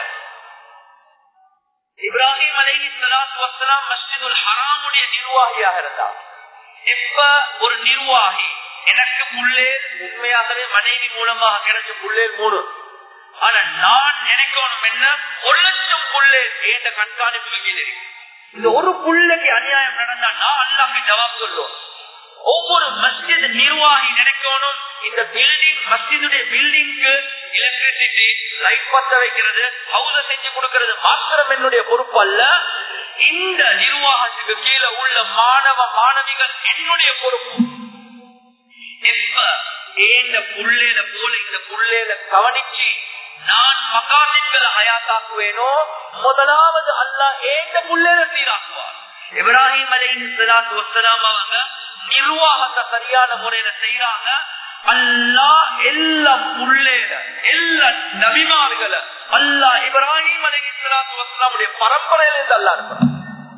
இப்ராஹிம் அலை சலாத் வசலாம் மஸ்ஜிதுல் ஹராமுடைய நிர்வாகியாக இருந்தார் இப்ப ஒரு நிர்வாகி எனக்கு புள்ளேர் உண்மையாகவே மனைவி மூலமாக கிடைச்ச புள்ளேர் மூணு ஆனா நான் நினைக்கணும் என்ன ஒரு லட்சம் புள்ளேர் ஏண்ட கண்காணிப்பு கீழே இருக்கு இந்த ஒரு புள்ளைக்கு அநியாயம் நடந்தா நான் அல்லாக்கு ஜவாப் சொல்லுவோம் ஒவ்வொரு மஸ்ஜித் நிர்வாகி நினைக்கணும் இந்த பில்டிங் மஸ்ஜிதுடைய பில்டிங்க்கு எலக்ட்ரிசிட்டி லைட் பத்த வைக்கிறது ஹவுஸ செஞ்சு கொடுக்கிறது மாத்திரம் என்னுடைய பொறுப்பு அல்ல இந்த நிர்வாகத்துக்கு கீழே உள்ள மாணவ மாணவிகள் என்னுடைய பொறுப்பு எப்ப ஏந்த புள்ளேல போல இந்த புள்ளேல கவனிச்சு நான் மகாமின்களை ஹயாத்தாக்குவேனோ முதலாவது அல்லா ஏந்த புள்ளேல சீராக்குவார் இப்ராஹிம் அலி சலாத்து வசலாம் அவங்க நிர்வாகத்தை சரியான முறையில செய்யறாங்க அல்லா எல்லா புள்ளேல எல்லா நபிமார்களை அல்லா இப்ராஹிம் அலைஹிஸ்ஸலாத்து வஸ்ஸலாமுடைய பரம்பரையில இருந்து அல்லா இருக்கிறான்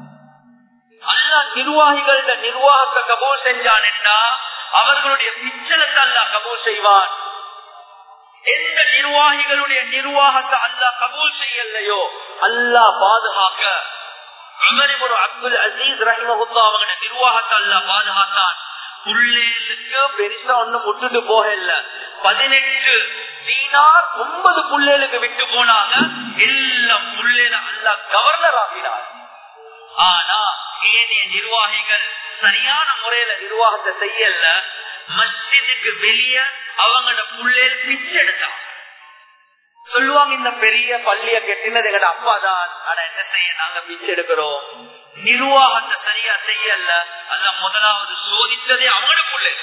அல்லா நிர்வாகிகளோட நிர்வாகத்தை கபூல் செஞ்சான்டா அவர்களுடைய பிச்சலத்தை அல்லா கபூல் செய்வான் எந்த நிர்வாகிகளுடைய நிர்வாகத்தை அல்லா கபூல் செய்யலையோ அல்லா பாதுகாக்க அமரிபுரம் அப்துல் அசீஸ் ரஹிமகுல்லா அவங்க நிர்வாகத்தை அல்லா பாதுகாத்தான் புள்ளேலுக்கு பெருசா ஒண்ணும் விட்டுட்டு போக இல்ல பதினெட்டு தீனார் ஒன்பது புள்ளேலுக்கு விட்டு போனாங்க எல்லாம் புள்ளேல அல்லா கவர்னர் ஆகினார் ஆனா ஏனைய நிர்வாகிகள் சரியான முறையில நிர்வாகத்தை செய்யல மஸ்ஜிதுக்கு வெளியே அவங்களோட புள்ளேல் பிச்சை எடுத்தாங்க சொல்லுவாங்க இந்த பெரிய பள்ளிய கெட்டினது எங்கட அப்பா தான் ஆனா என்ன செய்ய நாங்க பிச்சை எடுக்கிறோம் நிர்வாகத்தை சரியா செய்யல அல்ல முதலாவது சோதித்ததே அவங்களோட புள்ளேல்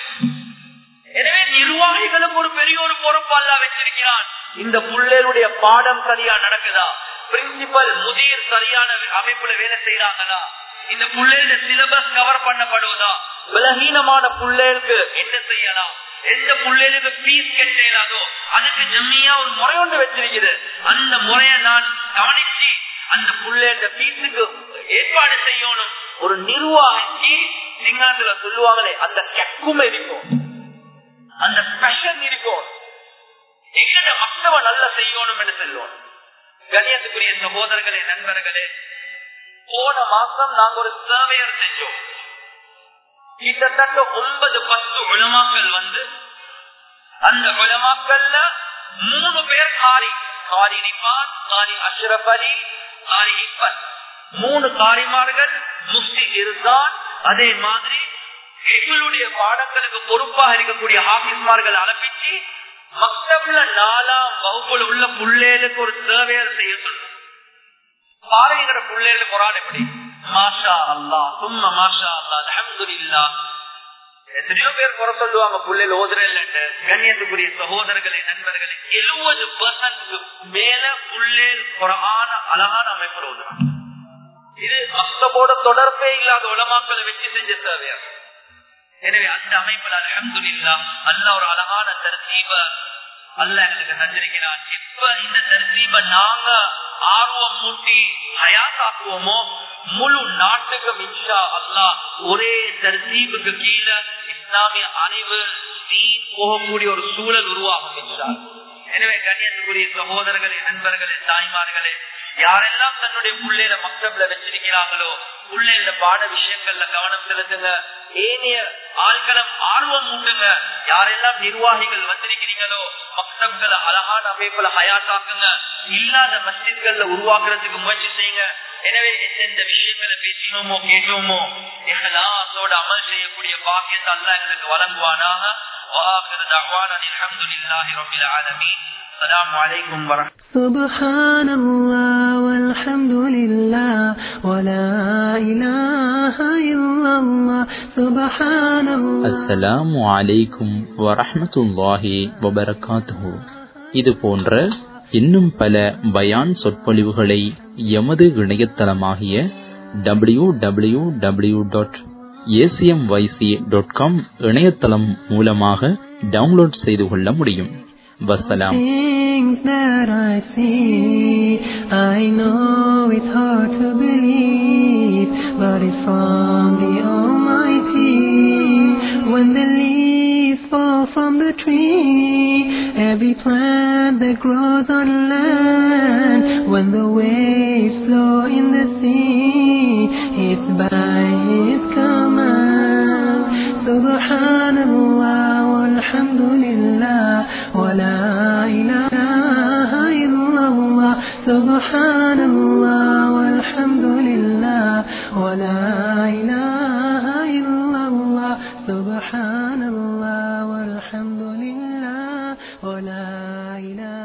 எனவே நிர்வாகிகளுக்கு ஒரு பெரிய ஒரு பொறுப்பு அல்ல வச்சிருக்கிறான் இந்த புள்ளேருடைய பாடம் சரியா நடக்குதா பிரின்சிபல் முதிர் சரியான அமைப்புல வேலை செய்யறாங்களா இந்த புள்ளேருடைய சிலபஸ் கவர் பண்ணப்படுவதா பலகீனமான புள்ளேருக்கு என்ன செய்யலாம் எந்த புள்ளைகளுக்கு பீஸ் கெட்டாதோ அதுக்கு ஜம்மியா ஒரு முறை ஒன்று வச்சிருக்குது அந்த முறையை நான் கவனிச்சு அந்த புள்ளைய பீஸுக்கு ஏற்பாடு செய்யணும் ஒரு நிர்வாகிக்கு சிங்களத்துல சொல்லுவாங்களே அந்த கெக்கும் இருக்கும் அந்த ஸ்பெஷல் இருக்கும் எங்கட மக்தவ நல்லா செய்யணும் என்று சொல்லுவோம் கணியத்துக்குரிய சகோதரர்களே நண்பர்களே போன மாசம் நாங்க ஒரு சர்வேயர் செஞ்சோம் கிட்டத்தட்ட ஒன்பது பத்து உலமாக்கள் வந்து அந்த உலமாக்கள்ல மூணு பேர் காரி காரி நிபான் காரி அஷ்ரப் அலி காரி இப்பன் மூணு காரிமார்கள் முஃப்தி இருந்தான் அதே மாதிரி எங்களுடைய பாடங்களுக்கு பொறுப்பாக இருக்கக்கூடிய ஹாபிஸ்மார்கள் அனுப்பிச்சு மக்தப்ல நாலாம் வகுப்புல உள்ள புள்ளேலுக்கு ஒரு சேவையர் செய்ய சொல்லும் பாருங்கிற புள்ளேல குரான் எப்படி மாஷா அல்லா சும்மா மாஷா அல்லா அலமதுல்லா எத்தனையோ பேர் குறை சொல்லுவாங்க புள்ளையில ஓதுறேன்னு கண்ணியத்துக்குரிய சகோதரர்களே நண்பர்களே எழுபது பர்சன்ட் மேல புள்ளேல் குரான அழகான அமைப்பில் ஓதுறாங்க இது மக்தபோட தொடர்பே இல்லாத உலமாக்களை வச்சு செஞ்ச தேவையா எனவே அந்த அமைப்பில் அலமதுல்லா அல்ல ஒரு அழகான தர்த்தீப அல்ல எனக்கு தந்திருக்கிறான் எப்ப இந்த தர்த்தீப நாங்க ஆர்வம் மூட்டி ஹயாத்தாக்குவோமோ முழு நாட்டுக்கும் இன்ஷா அல்லா ஒரே தர்த்தீபுக்கு கீழே இஸ்லாமிய அறிவு போகக்கூடிய ஒரு சூழல் உருவாகும் இன்ஷா எனவே கண்ணியத்துக்குரிய சகோதரர்களே நண்பர்களே தாய்மார்களே யாரெல்லாம் தன்னுடைய புள்ளையில மக்தப்ல வச்சிருக்கிறாங்களோ புள்ளையில பாட விஷயங்கள்ல கவனம் செலுத்துங்க ஏனைய ஆள்களம் ஆர்வம் உண்டுங்க யாரெல்லாம் நிர்வாகிகள் வந்திருக்கிறீங்களோ மக்தப்களை அழகான அமைப்புல ஹயாத்தாக்குங்க இல்லாத மஸ்ஜித்கள்ல உருவாக்குறதுக்கு முயற்சி செய்யுங்க எனவே எந்தெந்த விஷயங்களை பேசினோமோ கேட்டோமோ எங்களாசோட அமல் செய்யக்கூடிய பாக்கியத்தை அல்ல எங்களுக்கு வழங்குவானாக وآخر دعوانا الحمد لله رب العالمين السلام عليكم ورحمة سبحان الله والحمد لله ولا إله إلا الله سبحان الله அஸ்ஸலாமு அலைக்கும் வரஹ்மத்துல்லாஹி வபரகாத்துஹு இது போன்ற இன்னும் பல பயான் சொற்பொழிவுகளை எமது இணையதளமாகிய W W W dot ACMYC dot com இணையதளம் மூலமாக டவுன்லோட் செய்து கொள்ள முடியும் வசலாம் Things that I see, I know it's hard to believe, but it's from the Almighty. When the leaves fall from the tree, every plant that grows on land, when the waves flow in the sea, it's by His command. Subhanallah, walhamdulillah, wa la ilaha illallah. Subhanallah, walhamdulillah, wa la ilaha illallah. Subhanallah, walhamdulillah, wa la ilaha